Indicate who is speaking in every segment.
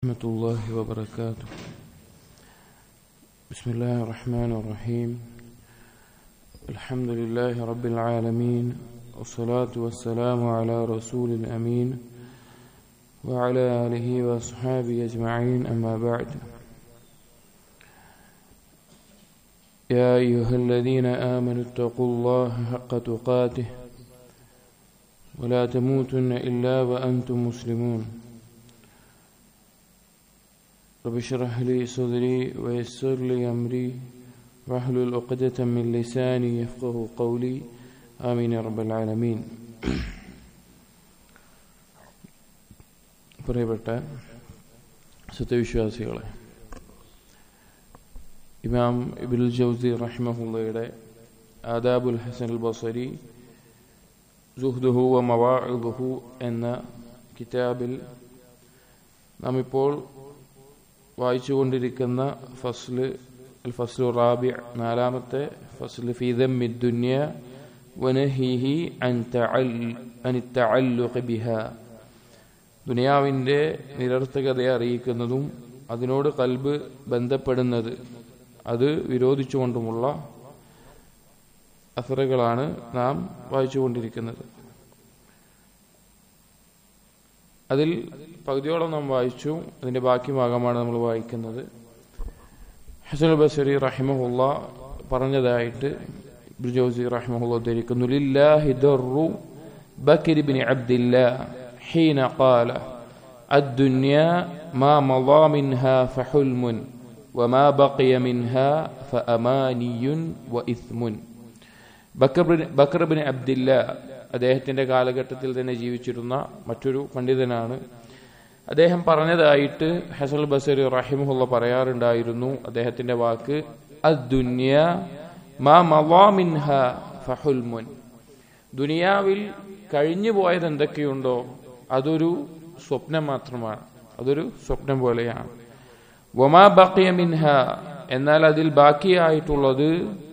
Speaker 1: ورحمة الله وبركاته بسم الله الرحمن الرحيم الحمد لله رب العالمين والصلاة والسلام على رسول الأمين وعلى آله وأصحابه أجمعين أما بعد يا أيها الذين آمنوا اتقوا الله حق تقاته ولا تموتن إلا وأنتم مسلمون رب اشرح لي صدري ويسر لي أمري واحلل عقدة من لساني يفقه قولي آمين يا رب العالمين പ്രിയപ്പെട്ട സത്യവിശ്വാസികളെ ഇമാം ഇബിൽ ജൗസി റഹ്മഹുള്ളയുടെ ആദാബുൽ ഹസൻ അൽ ബസരി സുഹ്ദുഹു വ മവാഇദുഹു എന്ന കിതാബിൽ നാം ഇപ്പോൾ വായിച്ചുകൊണ്ടിരിക്കുന്ന ഫസ്ല് അൽ ഫസ്ലു റാബി നാലാമത്തെ ഫസ്ല് ഫീദം ദുന്യ വനഹിഹി അൻ അൻ തഅല്ലുഖ് ബിഹ ദുനിയാവിൻ്റെ നിരർത്ഥകതയെ അറിയിക്കുന്നതും അതിനോട് കൽബ് ബന്ധപ്പെടുന്നത് അത് വിരോധിച്ചുകൊണ്ടുമുള്ള അസറുകളാണ് നാം വായിച്ചുകൊണ്ടിരിക്കുന്നത് അതിൽ പകുതിയോളം നാം വായിച്ചു അതിന്റെ ബാക്കി ഭാഗമാണ് നമ്മൾ വായിക്കുന്നത് ഹസൻ ബസരി റഹിമഹുല്ല പറഞ്ഞതായിട്ട് ജോസി റഹിമഹുല്ല ഉദ്ധരിക്കുന്നു ലില്ലാഹി ദർറു ബക്കർ ബിൻ അബ്ദില്ല حين قال الدنيا ما مضى منها فحلم وما بقي منها فأماني وإثم ബക്കർ ബിൻ അബ്ദില്ല അദ്ദേഹത്തിന്റെ കാലഘട്ടത്തിൽ തന്നെ ജീവിച്ചിരുന്ന മറ്റൊരു പണ്ഡിതനാണ് അദ്ദേഹം പറഞ്ഞതായിട്ട് ഹസൽ ബസരി റഹിമുള്ള പറയാറുണ്ടായിരുന്നു അദ്ദേഹത്തിന്റെ വാക്ക് അദ്ദുന്യ മാ മവാമിൻഹ ഫഹുൽമുൻ ദുനിയാവിൽ കഴിഞ്ഞു പോയത് എന്തൊക്കെയുണ്ടോ അതൊരു സ്വപ്നം മാത്രമാണ് അതൊരു സ്വപ്നം പോലെയാണ് വമാ ബക്കിയ മിൻഹ എന്നാൽ അതിൽ ബാക്കിയായിട്ടുള്ളത്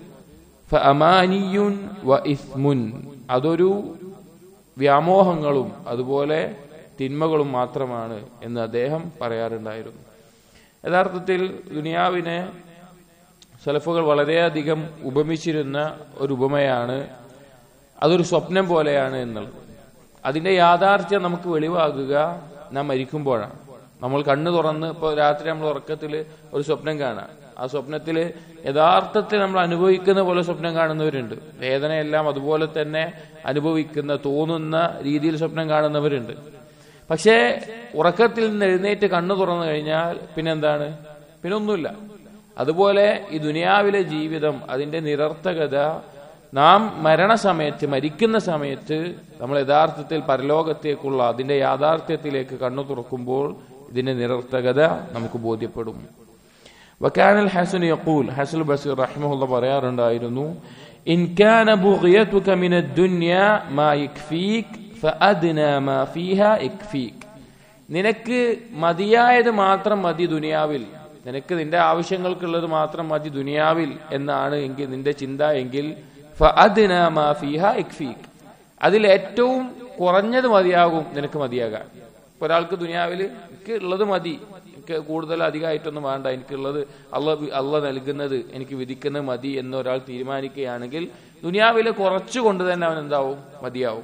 Speaker 1: ഫഅമാനിയുൻ വ ഇസ്മുൻ അതൊരു വ്യാമോഹങ്ങളും അതുപോലെ തിന്മകളും മാത്രമാണ് എന്ന് അദ്ദേഹം പറയാറുണ്ടായിരുന്നു യഥാർത്ഥത്തിൽ ദുനിയാവിനെ സലഫുകൾ വളരെയധികം ഉപമിച്ചിരുന്ന ഒരു ഉപമയാണ് അതൊരു സ്വപ്നം പോലെയാണ് എന്നുള്ളത് അതിന്റെ യാഥാർത്ഥ്യം നമുക്ക് വെളിവാകുക നാം മരിക്കുമ്പോഴാണ് നമ്മൾ കണ്ണു തുറന്ന് ഇപ്പോൾ രാത്രി നമ്മൾ ഉറക്കത്തിൽ ഒരു സ്വപ്നം കാണാം ആ സ്വപ്നത്തിൽ യഥാർത്ഥത്തിൽ നമ്മൾ അനുഭവിക്കുന്ന പോലെ സ്വപ്നം കാണുന്നവരുണ്ട് വേദനയെല്ലാം അതുപോലെ തന്നെ അനുഭവിക്കുന്ന തോന്നുന്ന രീതിയിൽ സ്വപ്നം കാണുന്നവരുണ്ട് പക്ഷേ ഉറക്കത്തിൽ നിന്ന് എഴുന്നേറ്റ് കണ്ണു തുറന്നു കഴിഞ്ഞാൽ പിന്നെന്താണ് പിന്നെ ഒന്നുമില്ല അതുപോലെ ഈ ദുനിയാവിലെ ജീവിതം അതിന്റെ നിരർത്ഥകത നാം മരണസമയത്ത് മരിക്കുന്ന സമയത്ത് നമ്മൾ യഥാർത്ഥത്തിൽ പരലോകത്തേക്കുള്ള അതിന്റെ യാഥാർത്ഥ്യത്തിലേക്ക് കണ്ണു തുറക്കുമ്പോൾ ഇതിന്റെ നിരർത്ഥകത നമുക്ക് ബോധ്യപ്പെടും വക്കാനൽ ഹസൻ യഖൂൽ ഹസൽ ബസീർ റഹിമഹുല്ല പറയാറുണ്ടായിരുന്നു ഇൻ കാന ബുഗ്യതുക മിന ദുനിയ മാ യക്ഫീക് ഫഅദ്ന മാ ഫീഹ യക്ഫീക് നിനക്ക് മതിയായത് മാത്രം മതി ദുനിയാവിൽ നിനക്ക് നിന്റെ ആവശ്യങ്ങൾക്കുള്ളത് മാത്രം മതി ദുനിയാവിൽ എന്നാണ് എങ്കിൽ നിന്റെ ചിന്ത എങ്കിൽ ഫഅദ്ന മാ ഫീഹ യക്ഫീക് അതിൽ ഏറ്റവും കുറഞ്ഞത് മതിയാകും നിനക്ക് മതിയാകാൻ ഒരാൾക്ക് ദുനിയാവിൽ എനിക്ക് ഉള്ളത് മതി എനിക്ക് കൂടുതൽ അധികമായിട്ടൊന്നും വേണ്ട എനിക്കുള്ളത് അള്ള അള്ള നൽകുന്നത് എനിക്ക് വിധിക്കുന്നത് മതി എന്ന് ഒരാൾ തീരുമാനിക്കുകയാണെങ്കിൽ ദുനിയാവിൽ കുറച്ചു കൊണ്ട് തന്നെ അവൻ എന്താവും മതിയാവും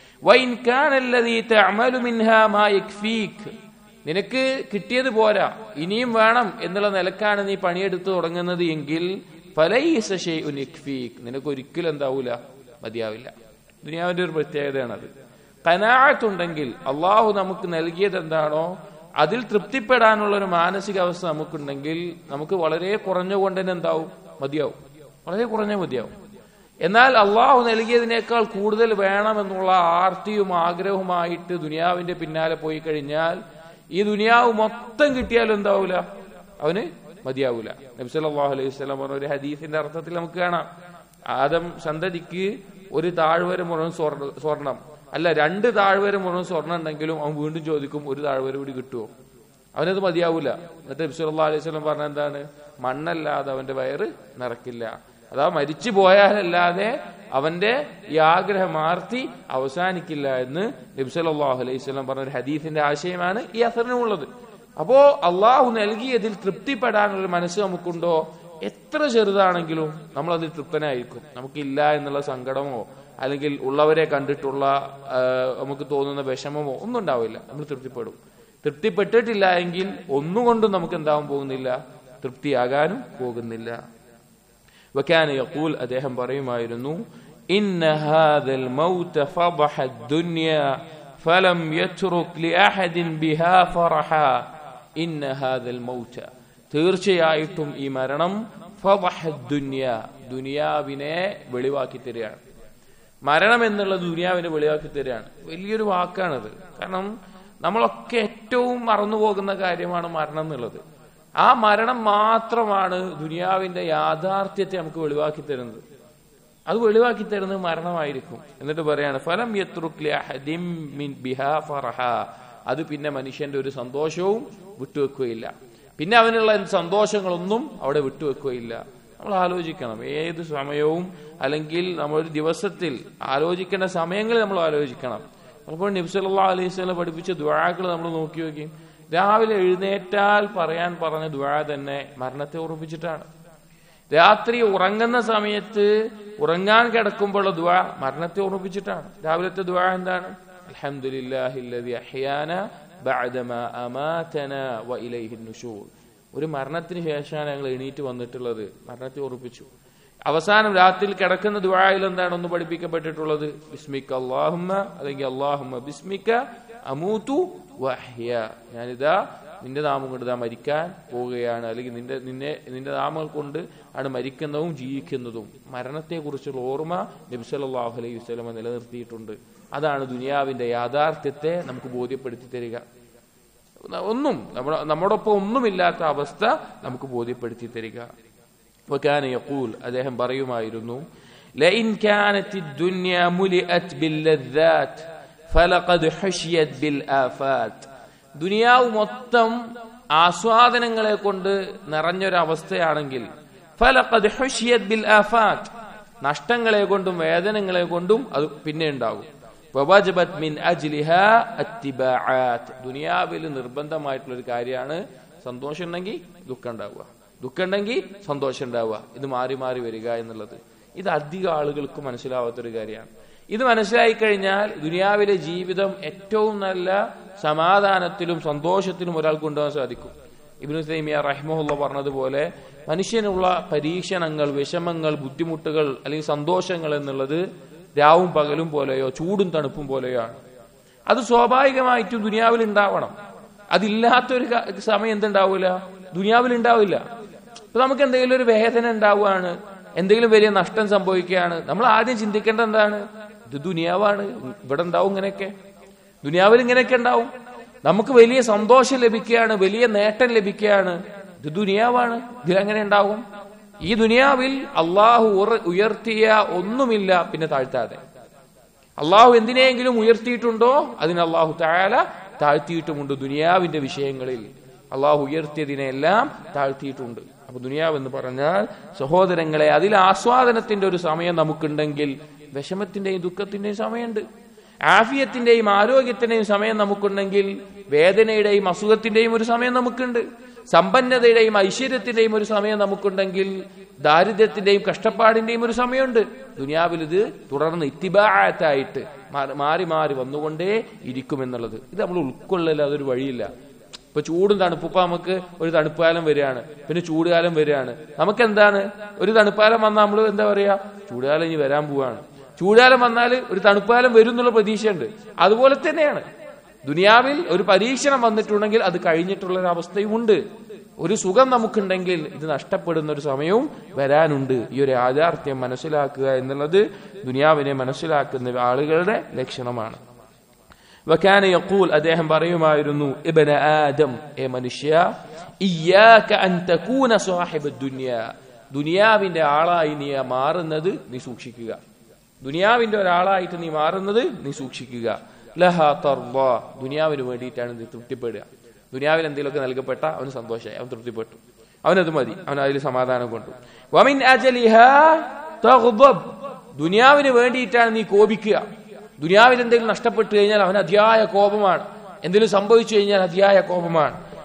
Speaker 1: നിനക്ക് കിട്ടിയത് പോരാ ഇനിയും വേണം എന്നുള്ള നിലക്കാണ് നീ പണിയെടുത്ത് തുടങ്ങുന്നത് എങ്കിൽ നിനക്ക് ഒരിക്കലും എന്താവൂല മതിയാവില്ല ദുനിയാവിന്റെ ഒരു പ്രത്യേകതയാണത് കനാഴത്തുണ്ടെങ്കിൽ അള്ളാഹു നമുക്ക് നൽകിയത് എന്താണോ അതിൽ തൃപ്തിപ്പെടാനുള്ള ഒരു മാനസികാവസ്ഥ നമുക്കുണ്ടെങ്കിൽ നമുക്ക് വളരെ കുറഞ്ഞുകൊണ്ട് തന്നെ എന്താവും മതിയാവും വളരെ കുറഞ്ഞ മതിയാവും എന്നാൽ അള്ളാഹു നൽകിയതിനേക്കാൾ കൂടുതൽ വേണമെന്നുള്ള ആർത്തിയും ആഗ്രഹവുമായിട്ട് ദുനിയാവിന്റെ പിന്നാലെ പോയി കഴിഞ്ഞാൽ ഈ ദുനിയാവ് മൊത്തം കിട്ടിയാലും എന്താവൂല അവന് മതിയാവൂല നബ്സല്ലാഹു അലൈഹി സ്വലാം പറഞ്ഞ ഒരു ഹദീസിന്റെ അർത്ഥത്തിൽ നമുക്ക് കാണാം ആദം സന്തതിക്ക് ഒരു താഴ്വര മുഴുവൻ സ്വർണം അല്ല രണ്ട് താഴ്വര മുഴുവൻ സ്വർണ്ണം ഉണ്ടെങ്കിലും അവൻ വീണ്ടും ചോദിക്കും ഒരു താഴ്വര കൂടി കിട്ടുമോ അവനത് മതിയാവൂല എന്നിട്ട് നബ്സല്ലാ അലൈഹി സ്വലം പറഞ്ഞ എന്താണ് മണ്ണല്ലാതെ അവന്റെ വയറ് നിറക്കില്ല അതാ മരിച്ചു പോയാലല്ലാതെ അവന്റെ ഈ ആഗ്രഹമാർത്തി അവസാനിക്കില്ല എന്ന് നബ്സലാഹു അലൈഹി സ്വലം പറഞ്ഞ ഒരു ഹദീഫിന്റെ ആശയമാണ് ഈ അസറിനുമുള്ളത് അപ്പോ അള്ളാഹു നൽകിയതിൽ തൃപ്തിപ്പെടാനുള്ള മനസ്സ് നമുക്കുണ്ടോ എത്ര ചെറുതാണെങ്കിലും നമ്മൾ അതിൽ തൃപ്തനായിരിക്കും നമുക്കില്ല എന്നുള്ള സങ്കടമോ അല്ലെങ്കിൽ ഉള്ളവരെ കണ്ടിട്ടുള്ള ആ, നമുക്ക് തോന്നുന്ന വിഷമമോ ഒന്നും ഉണ്ടാവില്ല നമ്മൾ തൃപ്തിപ്പെടും തൃപ്തിപ്പെട്ടിട്ടില്ല എങ്കിൽ ഒന്നുകൊണ്ടും നമുക്ക് എന്താവാൻ പോകുന്നില്ല തൃപ്തിയാകാനും പോകുന്നില്ല وكان يقول അദ്ദേഹം പറയുമായിരുന്നു إن هذا الموت فضح الدنيا فلم يترك لأحد بها فرحا إن هذا الموت തീർച്ചയായിട്ടും ഈ മരണം ഫضح الدنيا ദുനിയാവിനെ വെളിവാക്കി തരികയാണ് മരണം എന്നുള്ളത് ദുനിയാവിനെ വെളിവാക്കി തരികയാണ് വലിയൊരു വാക്കാണത് കാരണം നമ്മളൊക്കെ ഏറ്റവും മറന്നുപോകുന്ന കാര്യമാണ് മരണം എന്നുള്ളത് ആ മരണം മാത്രമാണ് ദുനിയാവിന്റെ യാഥാർത്ഥ്യത്തെ നമുക്ക് വെളിവാക്കി തരുന്നത് അത് വെളിവാക്കി തരുന്നത് മരണമായിരിക്കും എന്നിട്ട് പറയാണ് ഫലം യത്രുക്ലി അഹദിം മിൻ ബിഹാ ഫറഹ അത് പിന്നെ മനുഷ്യന്റെ ഒരു സന്തോഷവും വിട്ടുവെക്കുകയില്ല പിന്നെ അവനുള്ള സന്തോഷങ്ങളൊന്നും അവിടെ വിട്ടുവെക്കുകയില്ല നമ്മൾ ആലോചിക്കണം ഏത് സമയവും അല്ലെങ്കിൽ നമ്മൾ ഒരു ദിവസത്തിൽ ആലോചിക്കേണ്ട സമയങ്ങളിൽ നമ്മൾ ആലോചിക്കണം അപ്പോൾ നബ്സല്ലാ അലൈഹി സ്വലം പഠിപ്പിച്ച ദ്വാകൾ നമ്മൾ നോക്കി നോക്കി രാവിലെ എഴുന്നേറ്റാൽ പറയാൻ പറഞ്ഞ ദ്വാ തന്നെ മരണത്തെ ഉറപ്പിച്ചിട്ടാണ് രാത്രി ഉറങ്ങുന്ന സമയത്ത് ഉറങ്ങാൻ കിടക്കുമ്പോഴുള്ള ദ്വാ മരണത്തെ ഉറപ്പിച്ചിട്ടാണ് രാവിലത്തെ ദ്വാ എന്താണ് അൽഹംദുലില്ലാഹില്ലദി അഹ്യാന ബഅദമാ അമാതന വ ഇലൈഹിൻ നുശൂർ ഒരു മരണത്തിന് ശേഷമാണ് ഞങ്ങൾ എണീറ്റ് വന്നിട്ടുള്ളത് മരണത്തെ ഉറപ്പിച്ചു അവസാനം രാത്രിയിൽ കിടക്കുന്ന ദ്വായിൽ എന്താണ് ഒന്ന് പഠിപ്പിക്കപ്പെട്ടിട്ടുള്ളത് ബിസ്മിക്ക അള്ളാഹുമ്മ അല്ലെങ്കിൽ അള്ളാഹുമ്മ ബിസ്മിക്ക അമൂതു വഹ്യ ഞാനിതാ നിന്റെ നാമം കൊണ്ട് ഇതാ മരിക്കാൻ പോവുകയാണ് അല്ലെങ്കിൽ നിന്റെ നിന്നെ നിന്റെ നാമങ്ങൾ കൊണ്ട് ആണ് മരിക്കുന്നതും ജീവിക്കുന്നതും മരണത്തെക്കുറിച്ചുള്ള ഓർമ്മ നബിസല്ലാഹു അലൈഹി വസ്ലമ നിലനിർത്തിയിട്ടുണ്ട് അതാണ് ദുനിയാവിന്റെ യാഥാർത്ഥ്യത്തെ നമുക്ക് ബോധ്യപ്പെടുത്തി തരിക ഒന്നും നമ്മുടെ നമ്മോടൊപ്പം ഒന്നുമില്ലാത്ത അവസ്ഥ നമുക്ക് ബോധ്യപ്പെടുത്തി തരിക وكان يقول അദ്ദേഹം പറയുമായിരുന്നു لئن كانت الدنيا ملئت باللذات فلقد حشيت بالآفات ദുനിയാവ് മൊത്തം ആസ്വാദനങ്ങളെ കൊണ്ട് നിറഞ്ഞൊരവസ്ഥയാണെങ്കിൽ ഫലഖദ് ഹുഷിയത് ബിൽ ആഫാത്ത് നഷ്ടങ്ങളെ കൊണ്ടും വേദനകളെ കൊണ്ടും അത് പിന്നെ ഉണ്ടാകും വവജബത് മിൻ അജ്ലിഹ അത്തിബാഅത്ത് ദുനിയാവിൽ നിർബന്ധമായിട്ടുള്ള ഒരു കാര്യമാണ് സന്തോഷം ഉണ്ടെങ്കിൽ ദുഃഖം ഉണ്ടാവുക ദുഃഖം ഉണ്ടെങ്കിൽ സന്തോഷം ഉണ്ടാവുക ഇത് മാറി മാറി വരിക എന്നുള്ളത് ഇത് അധികം ആളുകൾക്ക് മനസ്സിലാവാത്തൊരു കാര്യമാണ് ഇത് മനസ്സിലായി കഴിഞ്ഞാൽ ദുനിയാവിലെ ജീവിതം ഏറ്റവും നല്ല സമാധാനത്തിലും സന്തോഷത്തിലും ഒരാൾക്ക് കൊണ്ടുപോകാൻ സാധിക്കും ഇബ്നു തൈമിയ റഹ്മുല്ല പറഞ്ഞതുപോലെ മനുഷ്യനുള്ള പരീക്ഷണങ്ങൾ വിഷമങ്ങൾ ബുദ്ധിമുട്ടുകൾ അല്ലെങ്കിൽ സന്തോഷങ്ങൾ എന്നുള്ളത് രാവും പകലും പോലെയോ ചൂടും തണുപ്പും പോലെയോ ആണ് അത് സ്വാഭാവികമായിട്ടും ദുനിയാവിൽ ഉണ്ടാവണം അതില്ലാത്തൊരു ക- സമയം എന്തുണ്ടാവില്ല ദുനിയാവിൽ ഉണ്ടാവില്ല ഇപ്പൊ നമുക്ക് എന്തെങ്കിലും ഒരു വേദന ഉണ്ടാവുകയാണ് എന്തെങ്കിലും വലിയ നഷ്ടം സംഭവിക്കുകയാണ് നമ്മൾ ആദ്യം ചിന്തിക്കേണ്ടത് എന്താണ് ഇത് ദുനിയാവാണ് ഇവിടെ ഉണ്ടാവും ഇങ്ങനെയൊക്കെ ദുനിയാവിൽ ഇങ്ങനെയൊക്കെ ഉണ്ടാവും നമുക്ക് വലിയ സന്തോഷം ലഭിക്കുകയാണ് വലിയ നേട്ടം ലഭിക്കുകയാണ് ഇത് ദുനിയാവാണ് ഇതിലെങ്ങനെ ഉണ്ടാവും ഈ ദുനിയാവിൽ അള്ളാഹു ഉറ- ഉയർത്തിയ ഒന്നുമില്ല പിന്നെ താഴ്ത്താതെ അള്ളാഹു എന്തിനെങ്കിലും ഉയർത്തിയിട്ടുണ്ടോ അതിന് അള്ളാഹു തായാല താഴ്ത്തിയിട്ടുമുണ്ട് ദുനിയാവിന്റെ വിഷയങ്ങളിൽ അള്ളാഹു ഉയർത്തിയതിനെല്ലാം താഴ്ത്തിയിട്ടുണ്ട് അപ്പൊ ദുനിയാവ് എന്ന് പറഞ്ഞാൽ സഹോദരങ്ങളെ അതിൽ ആസ്വാദനത്തിന്റെ ഒരു സമയം നമുക്കുണ്ടെങ്കിൽ വിഷമത്തിന്റെയും ദുഃഖത്തിന്റെയും സമയമുണ്ട് ആഫിയത്തിന്റെയും ആരോഗ്യത്തിന്റെയും സമയം നമുക്കുണ്ടെങ്കിൽ വേദനയുടെയും അസുഖത്തിന്റെയും ഒരു സമയം നമുക്കുണ്ട് സമ്പന്നതയുടെയും ഐശ്വര്യത്തിന്റെയും ഒരു സമയം നമുക്കുണ്ടെങ്കിൽ ദാരിദ്ര്യത്തിന്റെയും കഷ്ടപ്പാടിന്റെയും ഒരു സമയമുണ്ട് ദുനിയാവിൽ ഇത് തുടർന്ന് ഇത്തിബാത്തായിട്ട് മാറി മാറി വന്നുകൊണ്ടേ ഇരിക്കുമെന്നുള്ളത് ഇത് നമ്മൾ ഉൾക്കൊള്ളല അതൊരു വഴിയില്ല ഇപ്പൊ ചൂടും തണുപ്പും ഇപ്പൊ നമുക്ക് ഒരു തണുപ്പുകാലം വരികയാണ് പിന്നെ ചൂടുകാലം വരികയാണ് നമുക്ക് എന്താണ് ഒരു തണുപ്പുകാലം വന്നാൽ നമ്മൾ എന്താ പറയാ ചൂടുകാലം ഇനി വരാൻ പോവാണ് ചൂടുകാലം വന്നാൽ ഒരു തണുപ്പുകാലം വരും എന്നുള്ള പ്രതീക്ഷയുണ്ട് അതുപോലെ തന്നെയാണ് ദുനിയാവിൽ ഒരു പരീക്ഷണം വന്നിട്ടുണ്ടെങ്കിൽ അത് കഴിഞ്ഞിട്ടുള്ള ഒരു അവസ്ഥയും ഉണ്ട് ഒരു സുഖം നമുക്കുണ്ടെങ്കിൽ ഇത് നഷ്ടപ്പെടുന്ന ഒരു സമയവും വരാനുണ്ട് ഈ ഒരു യാഥാർത്ഥ്യം മനസ്സിലാക്കുക എന്നുള്ളത് ദുനിയാവിനെ മനസ്സിലാക്കുന്ന ആളുകളുടെ ലക്ഷണമാണ് വക്കാന യഖൂൽ അദ്ദേഹം പറയുമായിരുന്നു ഇബ്ന ആദം എ മനുഷ്യ ഇയ്യാക അൻ തകൂന സാഹിബ ദുനിയ ദുനിയാവിന്റെ ആളായി നീ മാറുന്നത് നീ സൂക്ഷിക്കുക ദുനിയാവിന്റെ ഒരാളായിട്ട് നീ മാറുന്നത് നീ സൂക്ഷിക്കുക ലഹ തർദ ദുനിയാവിന് വേണ്ടിയിട്ടാണ് നീ തൃപ്തിപ്പെടുക ദുനിയാവിൽ എന്തെങ്കിലുമൊക്കെ നൽകപ്പെട്ട അവന് സന്തോഷമായി അവൻ തൃപ്തിപ്പെട്ടു അവനത് മതി അവൻ അതിൽ സമാധാനം കൊണ്ടു വമിൻ അജലിഹ തഗ്ദബ് ദുനിയാവിന് വേണ്ടിയിട്ടാണ് നീ കോപിക്കുക ദുനിയാവിൽ എന്തെങ്കിലും നഷ്ടപ്പെട്ടു കഴിഞ്ഞാൽ അവൻ അതിയായ കോപമാണ് എന്തെങ്കിലും സംഭവിച്ചു കഴിഞ്ഞാൽ അതിയായ കോപമാണ്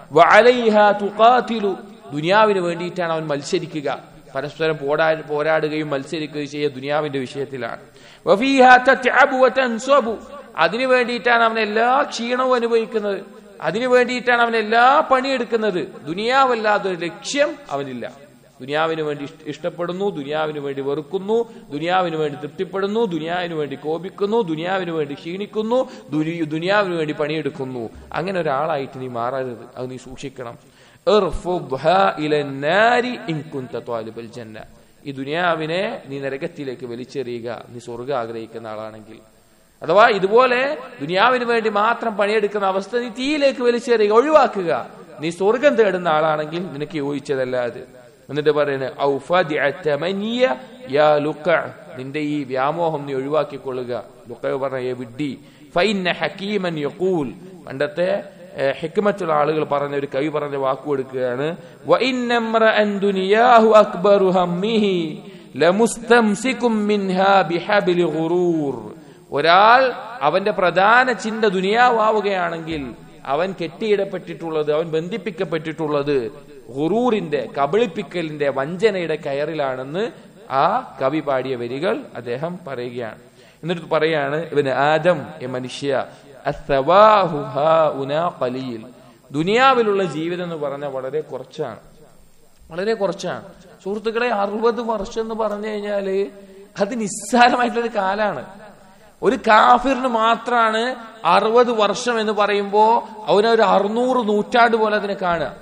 Speaker 1: വഅലൈഹാ തുഖാതിലു ദുനിയാവിന് വേണ്ടിയിട്ടാണ് അവൻ മത്സരിക്കുക പരസ്പരം പോരാ പോരാടുകയും മത്സരിക്കുകയും ചെയ്യുക ദുനിയാവിന്റെ വിഷയത്തിലാണ് വഫീഹാ തത്അബു വതൻസബു അതിനു വേണ്ടിയിട്ടാണ് അവൻ എല്ലാ ക്ഷീണവും അനുഭവിക്കുന്നത് അതിനു വേണ്ടിയിട്ടാണ് അവൻ എല്ലാ പണിയെടുക്കുന്നത് ദുനിയാവല്ലാതെ ഒരു ലക്ഷ്യം അവനില്ല ദുനിയാവിന് വേണ്ടി ഇഷ്ട- ഇഷ്ടപ്പെടുന്നു ദുനിയാവിന് വേണ്ടി വെറുക്കുന്നു ദുനിയാവിന് വേണ്ടി തൃപ്തിപ്പെടുന്നു ദുനിയാവിന് വേണ്ടി കോപിക്കുന്നു ദുനിയാവിന് വേണ്ടി ക്ഷീണിക്കുന്നു ദുനി- ദുനിയാവിന് വേണ്ടി പണിയെടുക്കുന്നു അങ്ങനെ ഒരാളായിട്ട് നീ മാറരുത് അത് നീ സൂക്ഷിക്കണം ഇർഫുദ്ഹാ ഇലന്നാരി ഇൻ കുൻത ത്വാലിബൽ ജന്ന ഈ ദുനിയാവിനെ നീ നരകത്തിലേക്ക് വലിച്ചെറിയുക നീ സ്വർഗം ആഗ്രഹിക്കുന്ന ആളാണെങ്കിൽ അഥവാ ഇതുപോലെ ദുനിയാവിന് വേണ്ടി മാത്രം പണിയെടുക്കുന്ന അവസ്ഥ നീ തീയിലേക്ക് വലിച്ചെറിയുക ഒഴിവാക്കുക നീ സ്വർഗം തേടുന്ന ആളാണെങ്കിൽ നിനക്ക് യോജിച്ചതല്ല അത് എന്നിട്ട് പറയുന്നത് ഔ ഫദിഅ തമനിയ യാ ലുഖ നിന്റെ ഈ വ്യാമോഹം നീ ഒഴിവാക്കിക്കൊള്ളുക ലുഖ പറഞ്ഞ "ഏ വിഡ്ഢി ഫൈന ഹക്കീമൻ യഖൂൽ പണ്ടത്തെ ഏഹ്, ഹിക്മത്തുള്ള ആളുകൾ പറഞ്ഞ ഒരു കവി പറഞ്ഞ വാക്ക് കൊടുക്കുകയാണ് "വഇന്ന ഇമ്രഅൻ ദുനിയാഹു അക്ബറു ഹമ്മിഹി ലമുസ്തംസികും മിൻഹാ ബിഹബ്ലി ഗുറൂർ ഒരാൾ അവന്റെ പ്രധാന ചിന്ത ദുനിയാവാവുകയാണെങ്കിൽ അവൻ കെട്ടിയിടപ്പെട്ടിട്ടുള്ളത് അവൻ ബന്ധിപ്പിക്കപ്പെട്ടിട്ടുള്ളത് ഹുറൂറിന്റെ കബളിപ്പിക്കലിന്റെ വഞ്ചനയുടെ കയറിലാണെന്ന് ആ കവി പാടിയ വരികൾ അദ്ദേഹം പറയുകയാണ് എന്നിട്ട് പറയാണ് ഇവന് ആദം എ മനുഷ്യ അസ്സവാഹു ഹാഉനാ ഖലീൽ. ദുനിയാവിലുള്ള ജീവിതം എന്ന് പറഞ്ഞാൽ വളരെ കുറച്ചാണ് വളരെ കുറച്ചാണ് സുഹൃത്തുക്കളെ അറുപത് വർഷം എന്ന് പറഞ്ഞു കഴിഞ്ഞാല് അത് നിസ്സാരമായിട്ടുള്ളൊരു കാലാണ് ഒരു കാഫിറിന് മാത്രമാണ് അറുപത് വർഷം എന്ന് പറയുമ്പോ അവനൊരു അറുന്നൂറ് നൂറ്റാണ്ട് പോലെ അതിനെ കാണുക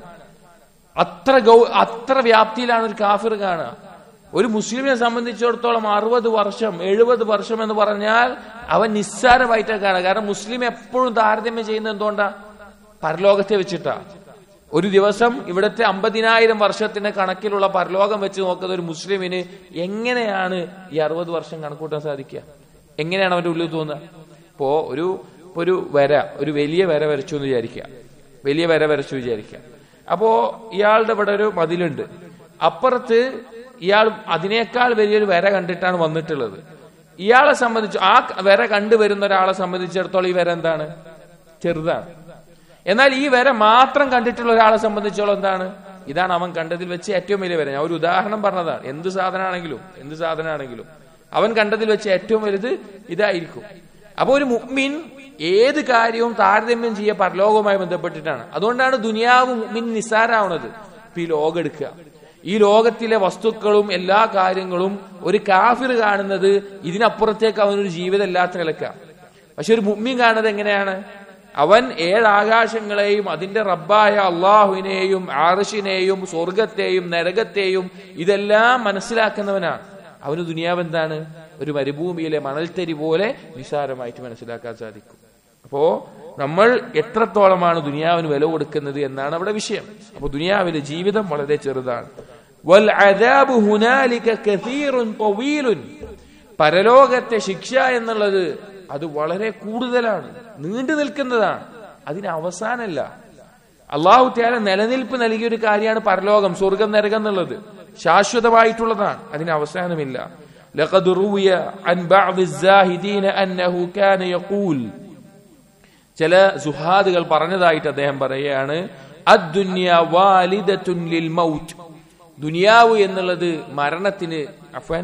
Speaker 1: അത്ര ഗൗ അത്ര വ്യാപ്തിയിലാണ് ഒരു കാഫിർ കാണുക ഒരു മുസ്ലിമിനെ സംബന്ധിച്ചിടത്തോളം അറുപത് വർഷം എഴുപത് വർഷം എന്ന് പറഞ്ഞാൽ അവൻ നിസ്സാരമായിട്ടാണ് കാണുക കാരണം മുസ്ലിം എപ്പോഴും താരതമ്യം ചെയ്യുന്നത് എന്തുകൊണ്ടാ പരലോകത്തെ വെച്ചിട്ടാ ഒരു ദിവസം ഇവിടുത്തെ അമ്പതിനായിരം വർഷത്തിന്റെ കണക്കിലുള്ള പരലോകം വെച്ച് നോക്കുന്ന ഒരു മുസ്ലിമിന് എങ്ങനെയാണ് ഈ അറുപത് വർഷം കണക്കൂട്ടാൻ സാധിക്കുക എങ്ങനെയാണ് അവന്റെ ഉള്ളിൽ തോന്നുക ഇപ്പോ ഒരു ഇപ്പൊ ഒരു വര ഒരു വലിയ വര വരച്ചു എന്ന് വിചാരിക്കുക വലിയ വര വരച്ചു വിചാരിക്കുക അപ്പോ ഇയാളുടെ ഇവിടെ ഒരു മതിലുണ്ട് അപ്പുറത്ത് ഇയാൾ അതിനേക്കാൾ വലിയൊരു വര കണ്ടിട്ടാണ് വന്നിട്ടുള്ളത് ഇയാളെ സംബന്ധിച്ച് ആ വര കണ്ടുവരുന്ന ഒരാളെ സംബന്ധിച്ചിടത്തോളം ഈ വര എന്താണ് ചെറുതാണ് എന്നാൽ ഈ വര മാത്രം കണ്ടിട്ടുള്ള ഒരാളെ സംബന്ധിച്ചോളം എന്താണ് ഇതാണ് അവൻ കണ്ടതിൽ വെച്ച് ഏറ്റവും വലിയ വര ഞാൻ ഒരു ഉദാഹരണം പറഞ്ഞതാണ് എന്ത് സാധനമാണെങ്കിലും എന്ത് സാധനമാണെങ്കിലും അവൻ കണ്ടതിൽ വെച്ച് ഏറ്റവും വലുത് ഇതായിരിക്കും അപ്പൊ ഒരു മുഅ്മിൻ ഏത് കാര്യവും താരതമ്യം ചെയ്യുക പരലോകവുമായി ബന്ധപ്പെട്ടിട്ടാണ് അതുകൊണ്ടാണ് ദുനിയാവ് മുഅ്മിൻ നിസ്സാരാവണത് ഇപ്പൊ ഈ ലോകം എടുക്കുക ഈ ലോകത്തിലെ വസ്തുക്കളും എല്ലാ കാര്യങ്ങളും ഒരു കാഫിർ കാണുന്നത് ഇതിനപ്പുറത്തേക്ക് അവനൊരു ജീവിതം ഇല്ലാത്ത നിലക്കാണ് പക്ഷെ ഒരു മുഅ്മിൻ കാണുന്നത് എങ്ങനെയാണ് അവൻ ഏഴാകാശങ്ങളെയും അതിന്റെ റബ്ബായ അള്ളാഹുവിനെയും ആർഷിനെയും സ്വർഗത്തെയും നരകത്തെയും ഇതെല്ലാം മനസ്സിലാക്കുന്നവനാണ് അവന് ദുനിയാവ് എന്താണ് ഒരു മരുഭൂമിയിലെ മണൽത്തരി പോലെ നിസാരമായിട്ട് മനസ്സിലാക്കാൻ സാധിക്കും അപ്പോ നമ്മൾ എത്രത്തോളമാണ് ദുനിയാവിന് വില കൊടുക്കുന്നത് എന്നാണ് അവിടെ വിഷയം അപ്പൊ ദുനിയാവിലെ ജീവിതം വളരെ ചെറുതാണ് വൽ അദാബു ഹുനാലിക കസീറുൻ തവീലുൻ പരലോകത്തെ ശിക്ഷ എന്നുള്ളത് അത് വളരെ കൂടുതലാണ് നീണ്ടു നിൽക്കുന്നതാണ് അതിന് അവസാനമല്ല അള്ളാഹു ത്യാല നിലനിൽപ്പ് നൽകിയ ഒരു കാര്യമാണ് പരലോകം സ്വർഗം നരകം എന്നുള്ളത് ശാശ്വതമായിട്ടുള്ളതാണ് അതിന് അവസാനമില്ല لقد روي عن بعض الزاهدين أنه كان يقول ചില സുഹാദുകൾ പറഞ്ഞതായിട്ട് അദ്ദേഹം പറയുകയാണ് അദ്ദുന്യ വാലിദത്തുൻ ലിൽ മൗത്ത് ദുനിയാവ് എന്നുള്ളത് മരണത്തിന് അഫൻ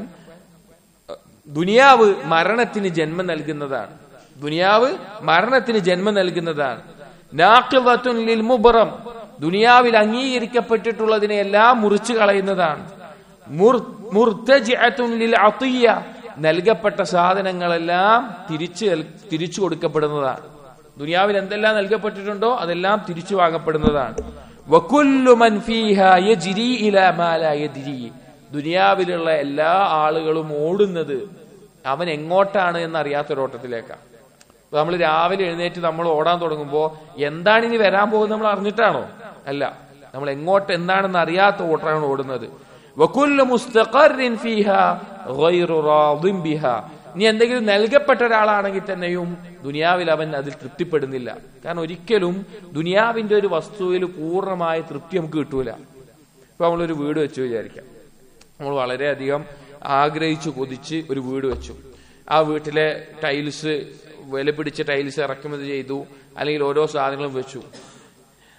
Speaker 1: ദുനിയാവ് മരണത്തിന് ജന്മം നൽകുന്നതാണ് ദുനിയാവ് മരണത്തിന് ജന്മം നൽകുന്നതാണ് നാഖിദത്തുൻ ലിൽ മുബറം ദുനിയാവിൽ അംഗീകരിക്കപ്പെട്ടിട്ടുള്ളതിനെ എല്ലാം മുറിച്ചു കളയുന്നതാണ് മുർ- മുർത്തജിഅത്തുൻ ലിൽ അത്തിയ നൽകപ്പെട്ട സാധനങ്ങളെല്ലാം തിരിച്ചു നൽ- തിരിച്ചു കൊടുക്കപ്പെടുന്നതാണ് ദുനിയാവിൽ എന്തെല്ലാം നൽകപ്പെട്ടിട്ടുണ്ടോ അതെല്ലാം തിരിച്ചു വാങ്ങപ്പെടുന്നതാണ് വകുല്ലു മൻ ഫീഹാ യജ്രി ഇലാ മാ ലാ യദ്രി ദുനിയാവിലുള്ള എല്ലാ ആളുകളും ഓടുന്നത് അവൻ എങ്ങോട്ടാണ് എന്ന് അറിയാത്തൊരോട്ടത്തിലേക്കാണ് അപ്പൊ നമ്മൾ രാവിലെ എഴുന്നേറ്റ് നമ്മൾ ഓടാൻ തുടങ്ങുമ്പോൾ എന്താണ് ഇനി വരാൻ പോകുന്നത് നമ്മൾ അറിഞ്ഞിട്ടാണോ അല്ല നമ്മൾ എങ്ങോട്ട് എന്താണെന്ന് അറിയാത്ത ഓട്ടമാണ് ഓടുന്നത് വകുല്ലു മുസ്തഖറിൻ ഫീഹാ ഗൈറു റാദിൻ ബിഹാ ഇനി എന്തെങ്കിലും നൽകപ്പെട്ട ഒരാളാണെങ്കിൽ തന്നെയും ദുനിയാവിൽ അവൻ അതിൽ തൃപ്തിപ്പെടുന്നില്ല കാരണം ഒരിക്കലും ദുനിയാവിന്റെ ഒരു വസ്തുവിൽ പൂർണ്ണമായ തൃപ്തി നമുക്ക് കിട്ടൂല ഇപ്പൊ നമ്മളൊരു വീട് വെച്ചു വിചാരിക്കാം നമ്മൾ വളരെയധികം ആഗ്രഹിച്ചു കൊതിച്ച് ഒരു വീട് വെച്ചു ആ വീട്ടിലെ ടൈൽസ് വില പിടിച്ച ടൈൽസ് ഇറക്കുമതി ചെയ്തു അല്ലെങ്കിൽ ഓരോ സാധനങ്ങളും വെച്ചു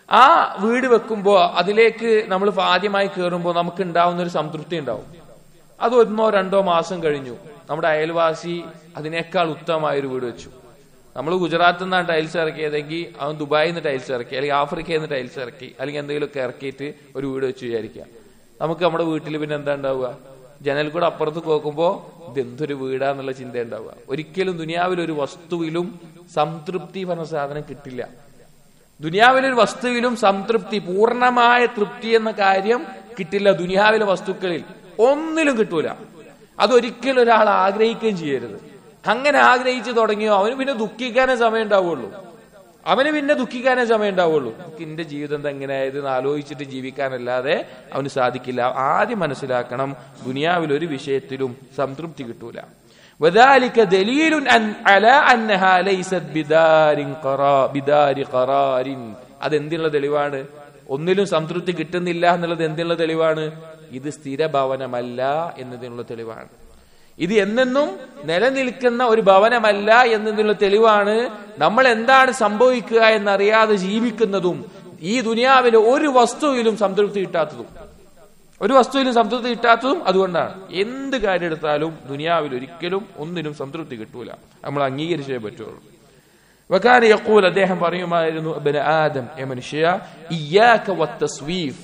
Speaker 1: ആ വീട് വെക്കുമ്പോൾ അതിലേക്ക് നമ്മൾ ആദ്യമായി കയറുമ്പോൾ നമുക്ക് ഉണ്ടാവുന്ന ഒരു സംതൃപ്തി ഉണ്ടാവും അത് ഒന്നോ രണ്ടോ മാസം കഴിഞ്ഞു നമ്മുടെ അയൽവാസി അതിനേക്കാൾ ഉത്തമമായ ഒരു വീട് വെച്ചു നമ്മൾ ഗുജറാത്തിൽ നിന്നാണ് ടൈൽസ് ഇറക്കിയതെങ്കിൽ അവൻ ദുബായിൽ നിന്ന് ടൈൽസ് ഇറക്കി അല്ലെങ്കിൽ ആഫ്രിക്കയിൽ നിന്ന് ടൈൽസ് ഇറക്കി അല്ലെങ്കിൽ എന്തെങ്കിലുമൊക്കെ ഇറക്കിയിട്ട് ഒരു വീട് വെച്ച് വിചാരിക്കുക നമുക്ക് നമ്മുടെ വീട്ടിൽ പിന്നെ എന്താ ഉണ്ടാവുക ജനൽ കൂടെ അപ്പുറത്ത് നോക്കുമ്പോൾ ഇത് എന്തൊരു വീടാന്നുള്ള ചിന്ത ഉണ്ടാവുക ഒരിക്കലും ദുനിയാവിൽ ഒരു വസ്തുവിലും സംതൃപ്തി പറഞ്ഞ സാധനം കിട്ടില്ല ദുനിയാവിലെ ഒരു വസ്തുവിലും സംതൃപ്തി പൂർണ്ണമായ തൃപ്തി എന്ന കാര്യം കിട്ടില്ല ദുനിയാവിലെ വസ്തുക്കളിൽ ഒന്നിലും കിട്ടൂല അതൊരിക്കലും ഒരാൾ ആഗ്രഹിക്കുകയും ചെയ്യരുത് അങ്ങനെ ആഗ്രഹിച്ചു തുടങ്ങിയോ അവന് പിന്നെ ദുഃഖിക്കാനേ സമയം ഉണ്ടാവുള്ളൂ അവന് പിന്നെ ദുഃഖിക്കാനേ സമയം ഉണ്ടാവുള്ളൂ എന്റെ ജീവിതം എന്താ എങ്ങനെയായത് എന്ന് ആലോചിച്ചിട്ട് ജീവിക്കാനല്ലാതെ അവന് സാധിക്കില്ല ആദ്യം മനസ്സിലാക്കണം ദുനിയാവിൽ ഒരു വിഷയത്തിലും സംതൃപ്തി കിട്ടൂല وذلك دليل أن على أنها ليست بدار قرار بدار قرار അതെന്തിനുള്ള തെളിവാണ് ഒന്നിലും സംതൃപ്തി കിട്ടുന്നില്ല എന്നുള്ളത് എന്തിനുള്ള തെളിവാണ് ഇത് സ്ഥിരഭവനമല്ല എന്നതിനുള്ള തെളിവാണ് ഇത് എന്നെന്നും നിലനിൽക്കുന്ന ഒരു ഭവനമല്ല എന്നതിനുള്ള തെളിവാണ് നമ്മൾ എന്താണ് സംഭവിക്കുക എന്നറിയാതെ ജീവിക്കുന്നതും ഈ ദുനിയാവിലെ ഒരു വസ്തുവിലും സംതൃപ്തി കിട്ടാത്തതും ഒരു വസ്തുവിലും സംതൃപ്തി കിട്ടാത്തതും അതുകൊണ്ടാണ് എന്ത് കാര്യം എടുത്താലും ദുനിയാവിൽ ഒരിക്കലും ഒന്നിനും സംതൃപ്തി കിട്ടൂല നമ്മൾ അംഗീകരിച്ചേ പറ്റുള്ളൂ വക്കാന യക്കൂൽ അദ്ദേഹം പറയുമായിരുന്നു അബ്ന ആദം എ മനുഷ്യ ഇയ്യാക വത്തസ്വീഫ്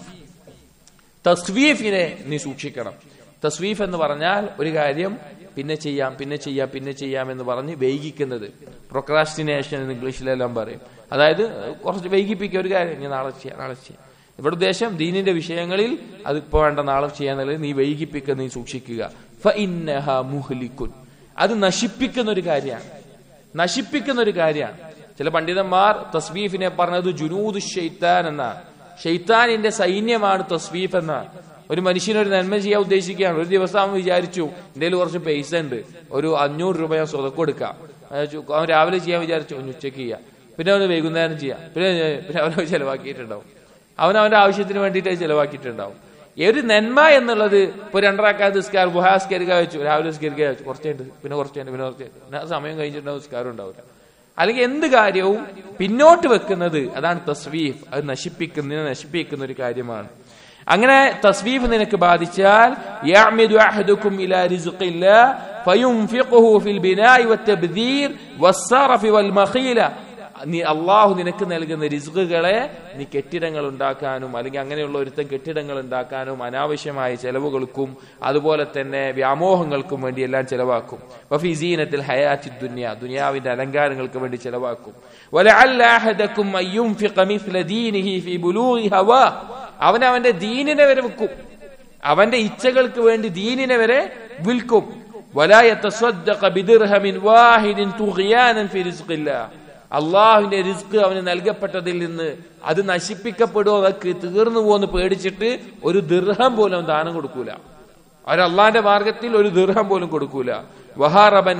Speaker 1: തസ്വീഫിനെ നീ സൂക്ഷിക്കണം തസ്വീഫ് എന്ന് പറഞ്ഞാൽ ഒരു കാര്യം പിന്നെ ചെയ്യാം പിന്നെ ചെയ്യാം പിന്നെ ചെയ്യാം എന്ന് പറഞ്ഞ് വൈകിക്കുന്നത് പ്രൊക്രാസ്റ്റിനേഷൻ എന്ന് ഇംഗ്ലീഷിലെല്ലാം പറയും അതായത് കുറച്ച് വൈകിപ്പിക്കുക ഒരു കാര്യം ഞാൻ നാളെ ചെയ്യാം നാളെ ചെയ്യാം ഇവിടെ ഉദ്ദേശം ദീനിന്റെ വിഷയങ്ങളിൽ അതിപ്പോ വേണ്ട നാളെ ചെയ്യാന്നുള്ളത് നീ വൈകിപ്പിക്കുക നീ സൂക്ഷിക്കുക ഫഇന്നഹ മുഹ്ലിക്കുൻ അത് നശിപ്പിക്കുന്ന ഒരു കാര്യമാണ് നശിപ്പിക്കുന്ന ഒരു കാര്യമാണ് ചില പണ്ഡിതന്മാർ തസ്വീഫിനെ പറഞ്ഞത് ജുനൂദ് ഷെയ്ത്താൻ എന്നാണ് ഷെയ്ത്താനിന്റെ സൈന്യമാണ് തസ്വീഫ് എന്നാണ് ഒരു മനുഷ്യനൊരു നന്മ ചെയ്യാൻ ഉദ്ദേശിക്കുകയാണ് ഒരു ദിവസം അവൻ വിചാരിച്ചു എന്റെ കുറച്ച് പൈസ ഉണ്ട് ഒരു അഞ്ഞൂറ് രൂപ ഞാൻ സ്വതക്ക് കൊടുക്കാം അവൻ രാവിലെ ചെയ്യാൻ വിചാരിച്ചു ഒന്ന് ഉച്ചയ്ക്ക് ചെയ്യാം പിന്നെ അവന് വൈകുന്നേരം ചെയ്യാം പിന്നെ പിന്നെ അവനത് ചെലവാക്കിയിട്ടുണ്ടാവും അവൻ അവന്റെ ആവശ്യത്തിന് വേണ്ടിയിട്ട് ചെലവാക്കിയിട്ടുണ്ടാവും ഒരു നന്മ എന്നുള്ളത് ഇപ്പൊ രണ്ടരാക്കാത്ത നിസ്കാരം ഗുഹാസ്കരിക്കാൻ വെച്ചു രാവിലെ നിസ്കരിക്കാൻ വെച്ചു കുറച്ചുണ്ട് പിന്നെ കുറച്ചുണ്ട് പിന്നെ കുറച്ചുണ്ട് പിന്നെ ആ സമയം കഴിഞ്ഞിട്ടുണ്ടാവും നിസ്കാരം ഉണ്ടാവില്ല അല്ലെങ്കിൽ എന്ത് കാര്യവും പിന്നോട്ട് വെക്കുന്നത് അതാണ് തസ്വീഫ് അത് നശിപ്പിക്കുന്നതിനെ നശിപ്പിക്കുന്ന ഒരു കാര്യമാണ് അങ്ങനെ തസ്വീഫ് നിനക്ക് ബാധിച്ചാൽ യഅ്മിദു അഹദുക്കും ഇലാ റിസ്ഖില്ലാ ഫയുൻഫിഖുഹു ഫിൽ ബിനാഇ വത്തബ്ദീർ വസ്സറഫി വൽ മഖീല നീ അള്ളാഹു നിനക്ക് നൽകുന്ന റിസ്കുകളെ നീ കെട്ടിടങ്ങൾ ഉണ്ടാക്കാനും അല്ലെങ്കിൽ അങ്ങനെയുള്ള ഒരുത്തം കെട്ടിടങ്ങൾ ഉണ്ടാക്കാനും അനാവശ്യമായ ചെലവുകൾക്കും അതുപോലെ തന്നെ വ്യാമോഹങ്ങൾക്കും വേണ്ടി എല്ലാം ചെലവാക്കും വഫിസീനത്തിൽ ഹയാത്തി ദുനിയ ദുനിയാവിന്റെ അലങ്കാരങ്ങൾക്ക് വേണ്ടി ചെലവാക്കും അവൻ അവന്റെ ദീനിനെ വരെ വിൽക്കും അവന്റെ ഇച്ഛകൾക്ക് വേണ്ടി ദീനിനെ വരെ വിൽക്കും ولا يتصدق بدرهم واحد طغيانا في رزق الله അള്ളാഹുവിന്റെ റിസ്ക് അവന് നൽകപ്പെട്ടതിൽ നിന്ന് അത് നശിപ്പിക്കപ്പെടുമോ അതൊക്കെ തീർന്നു പോകുമെന്ന് പേടിച്ചിട്ട് ഒരു ദീർഘം പോലും അവൻ ദാനം കൊടുക്കൂല അവർ അള്ളാഹിന്റെ മാർഗത്തിൽ ഒരു ദീർഘം പോലും കൊടുക്കൂല വഹാറബൻ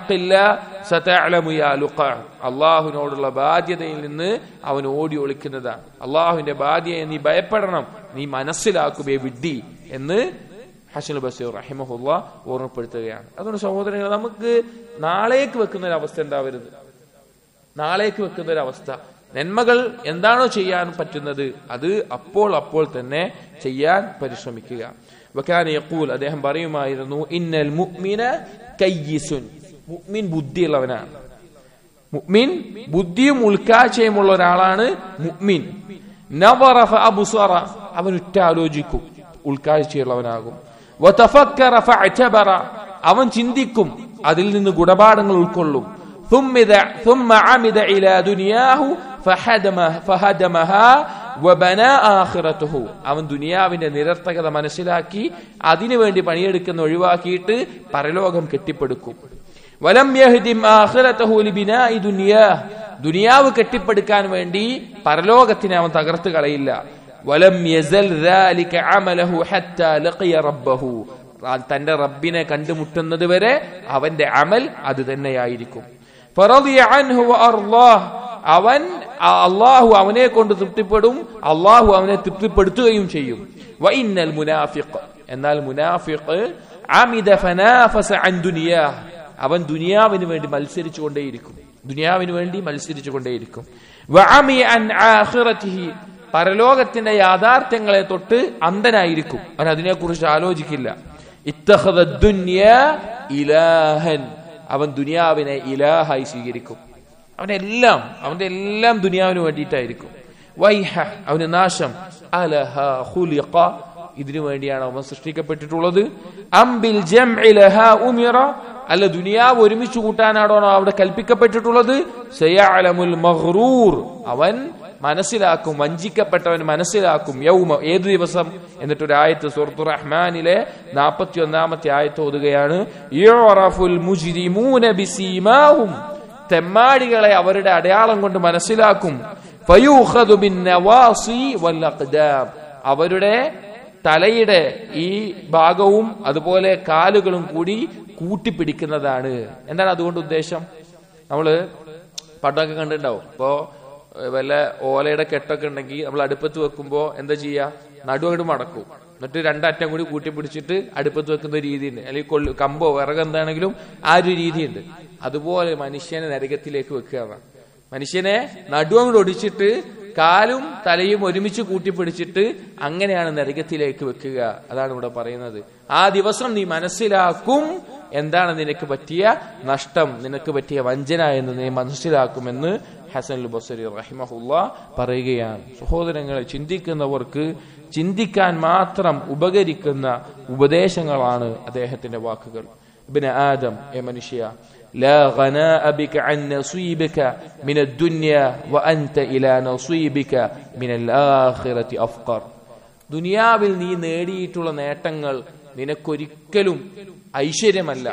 Speaker 1: അള്ളാഹുവിനോടുള്ള ബാധ്യതയിൽ നിന്ന് അവൻ ഓടി ഒളിക്കുന്നതാണ് അള്ളാഹുവിന്റെ ബാധ്യതയെ നീ ഭയപ്പെടണം നീ മനസ്സിലാക്കുകയെ വിഡ്ഡി എന്ന് ഹസൻ ബസീർ റഹിമഹുല്ല ഓർമ്മപ്പെടുത്തുകയാണ് അതുകൊണ്ട് സഹോദരങ്ങൾ നമുക്ക് നാളേക്ക് വെക്കുന്ന ഒരു അവസ്ഥ ഉണ്ടാവരുത് നാളേക്ക് വെക്കുന്ന ഒരു അവസ്ഥ നന്മകൾ എന്താണോ ചെയ്യാൻ പറ്റുന്നത് അത് അപ്പോൾ അപ്പോൾ തന്നെ ചെയ്യാൻ പരിശ്രമിക്കുക വക്കാന യക്കൂൽ അദ്ദേഹം പറയുമായിരുന്നു ഇന്നൽ മുഅ്മിന കയ്യിസുൻ മുഅ്മിൻ ബുദ്ധിയുള്ളവനാണ് മുഅ്മിൻ ബുദ്ധിയും ഉൾക്കാഴ്ചയുമുള്ള ഒരാളാണ് മുഅ്മിൻ നവറ ഫഅബ്സറ അവൻ ഉറ്റാലോചിക്കും ഉൾക്കാഴ്ചയുള്ളവനാകും വതഫക്കറ ഫഅതബറ അവൻ ചിന്തിക്കും അതിൽ നിന്ന് ഗുണപാഠങ്ങൾ ഉൾക്കൊള്ളും ثم ثم عمد إلى دنياه فهدمها فهدمها وبنى آخرته അവൻ ദുനിയാവിന്റെ നിരർത്ഥകത മനസ്സിലാക്കി അതിനുവേണ്ടി പണിയെടുക്കുന്ന ഒഴിവാക്കിയിട്ട് പരലോകം കെട്ടിപ്പടുക്കും വലം യഹ്ദിം ആഖിറതഹു ലിബിനാഇ ദുനിയാ ദുനിയാവ് കെട്ടിപ്പടുക്കാൻ വേണ്ടി പരലോകത്തിനെ അവൻ തകർത്ത് കളയില്ല വലം യസൽ ذلك عمله حتى لقي ربه തന്റെ റബ്ബിനെ കണ്ടുമുട്ടുന്നത് വരെ അവന്റെ അമൽ അത് തന്നെയായിരിക്കും അവൻ അള്ളാഹു അവനെ കൊണ്ട് തൃപ്തിപ്പെടും അള്ളാഹു അവനെ തൃപ്തിപ്പെടുത്തുകയും ചെയ്യും വൈന്നൽ മുനാഫിഖ് എന്നാൽ മുനാഫിഖ് അവൻ ദുനിയാവിന് വേണ്ടി മത്സരിച്ചു കൊണ്ടേയിരിക്കും ദുനിയാവിന് വേണ്ടി മത്സരിച്ചു കൊണ്ടേയിരിക്കും പരലോകത്തിന്റെ യാഥാർത്ഥ്യങ്ങളെ തൊട്ട് അന്ധനായിരിക്കും അവൻ അതിനെക്കുറിച്ച് ആലോചിക്കില്ല ഇത്തഹദ ദുന്യ ഇലാഹൻ അവൻ ദുനിയാവിനെ ഇലാഹായി സ്വീകരിക്കും അവനെല്ലാം അവന്റെ എല്ലാം ദുനിയാവിന് വേണ്ടിയിട്ടായിരിക്കും വൈഹ അവന് നാശം അലഹ ഖുലിഖ ഇതിനു വേണ്ടിയാണ് അവൻ സൃഷ്ടിക്കപ്പെട്ടിട്ടുള്ളത് അംബിൽ ജംഇ ലഹ ഉമിറ അല്ല ദുനിയാവ് ഒരുമിച്ച് കൂട്ടാനാണോ അവിടെ കൽപ്പിക്കപ്പെട്ടിട്ടുള്ളത് സയഅലമുൽ മഗ്റൂർ അവൻ മനസ്സിലാക്കും വഞ്ചിക്കപ്പെട്ടവൻ മനസ്സിലാക്കും യൗമ ഏതു ദിവസം എന്നിട്ടൊരു ആയത്ത് സുഹൃത്തു റഹ്മാനിലെ നാൽപ്പത്തി ഒന്നാമത്തെ ആയത്ത് ഓതുകയാണ് യുറഫുൽ മുജ്രിമൂന ബിസീമാഹും തെമ്മാടികളെ അവരുടെ അടയാളം കൊണ്ട് മനസ്സിലാക്കും ഫയൂഖദു ബിന്നവാസി വൽ അഖ്ദാം അവരുടെ തലയുടെ ഈ ഭാഗവും അതുപോലെ കാലുകളും കൂടി കൂട്ടിപ്പിടിക്കുന്നതാണ് എന്താണ് അതുകൊണ്ട് ഉദ്ദേശം നമ്മള് പണ്ടൊക്കെ കണ്ടിട്ടുണ്ടാവും ഇപ്പോ ഏഹ്, വല്ല ഓലയുടെ കെട്ടൊക്കെ ഉണ്ടെങ്കിൽ നമ്മൾ അടുപ്പത്ത് വെക്കുമ്പോ എന്താ ചെയ്യാ നടു അങ്ങോട്ട് മടക്കും എന്നിട്ട് രണ്ടറ്റം കൂടി കൂട്ടിപ്പിടിച്ചിട്ട് അടുപ്പത്ത് വെക്കുന്ന ഒരു രീതിയുണ്ട് അല്ലെങ്കിൽ കൊള്ളു കമ്പോ വിറക് എന്താണെങ്കിലും ആ ഒരു രീതിയുണ്ട് അതുപോലെ മനുഷ്യനെ നരകത്തിലേക്ക് വെക്കുക മനുഷ്യനെ നടുവങ്ങോട്ട് ഒടിച്ചിട്ട് കാലും തലയും ഒരുമിച്ച് കൂട്ടിപ്പിടിച്ചിട്ട് അങ്ങനെയാണ് നരകത്തിലേക്ക് വെക്കുക അതാണ് ഇവിടെ പറയുന്നത് ആ ദിവസം നീ മനസ്സിലാക്കും എന്താണ് നിനക്ക് പറ്റിയ നഷ്ടം നിനക്ക് പറ്റിയ വഞ്ചന എന്ന് നീ മനസ്സിലാക്കുമെന്ന് ഹസൻ ബസരി റഹിമഹുല്ല പറയുകയാണ് സഹോദരങ്ങളെ ചിന്തിക്കുന്നവർക്ക് ചിന്തിക്കാൻ മാത്രം ഉപകരിക്കുന്ന ഉപദേശങ്ങളാണ് അദ്ദേഹത്തിന്റെ വാക്കുകൾ ഇബിന് ആദം എ മനുഷ്യ لا غناء بك عن نصيبك من الدنيا وأنت إلى نصيبك من الآخرة أفقر ദുനിയാവിൽ നീ നേടിയിട്ടുള്ള നേട്ടങ്ങൾ നിനക്കൊരിക്കലും ഐശ്വര്യമല്ല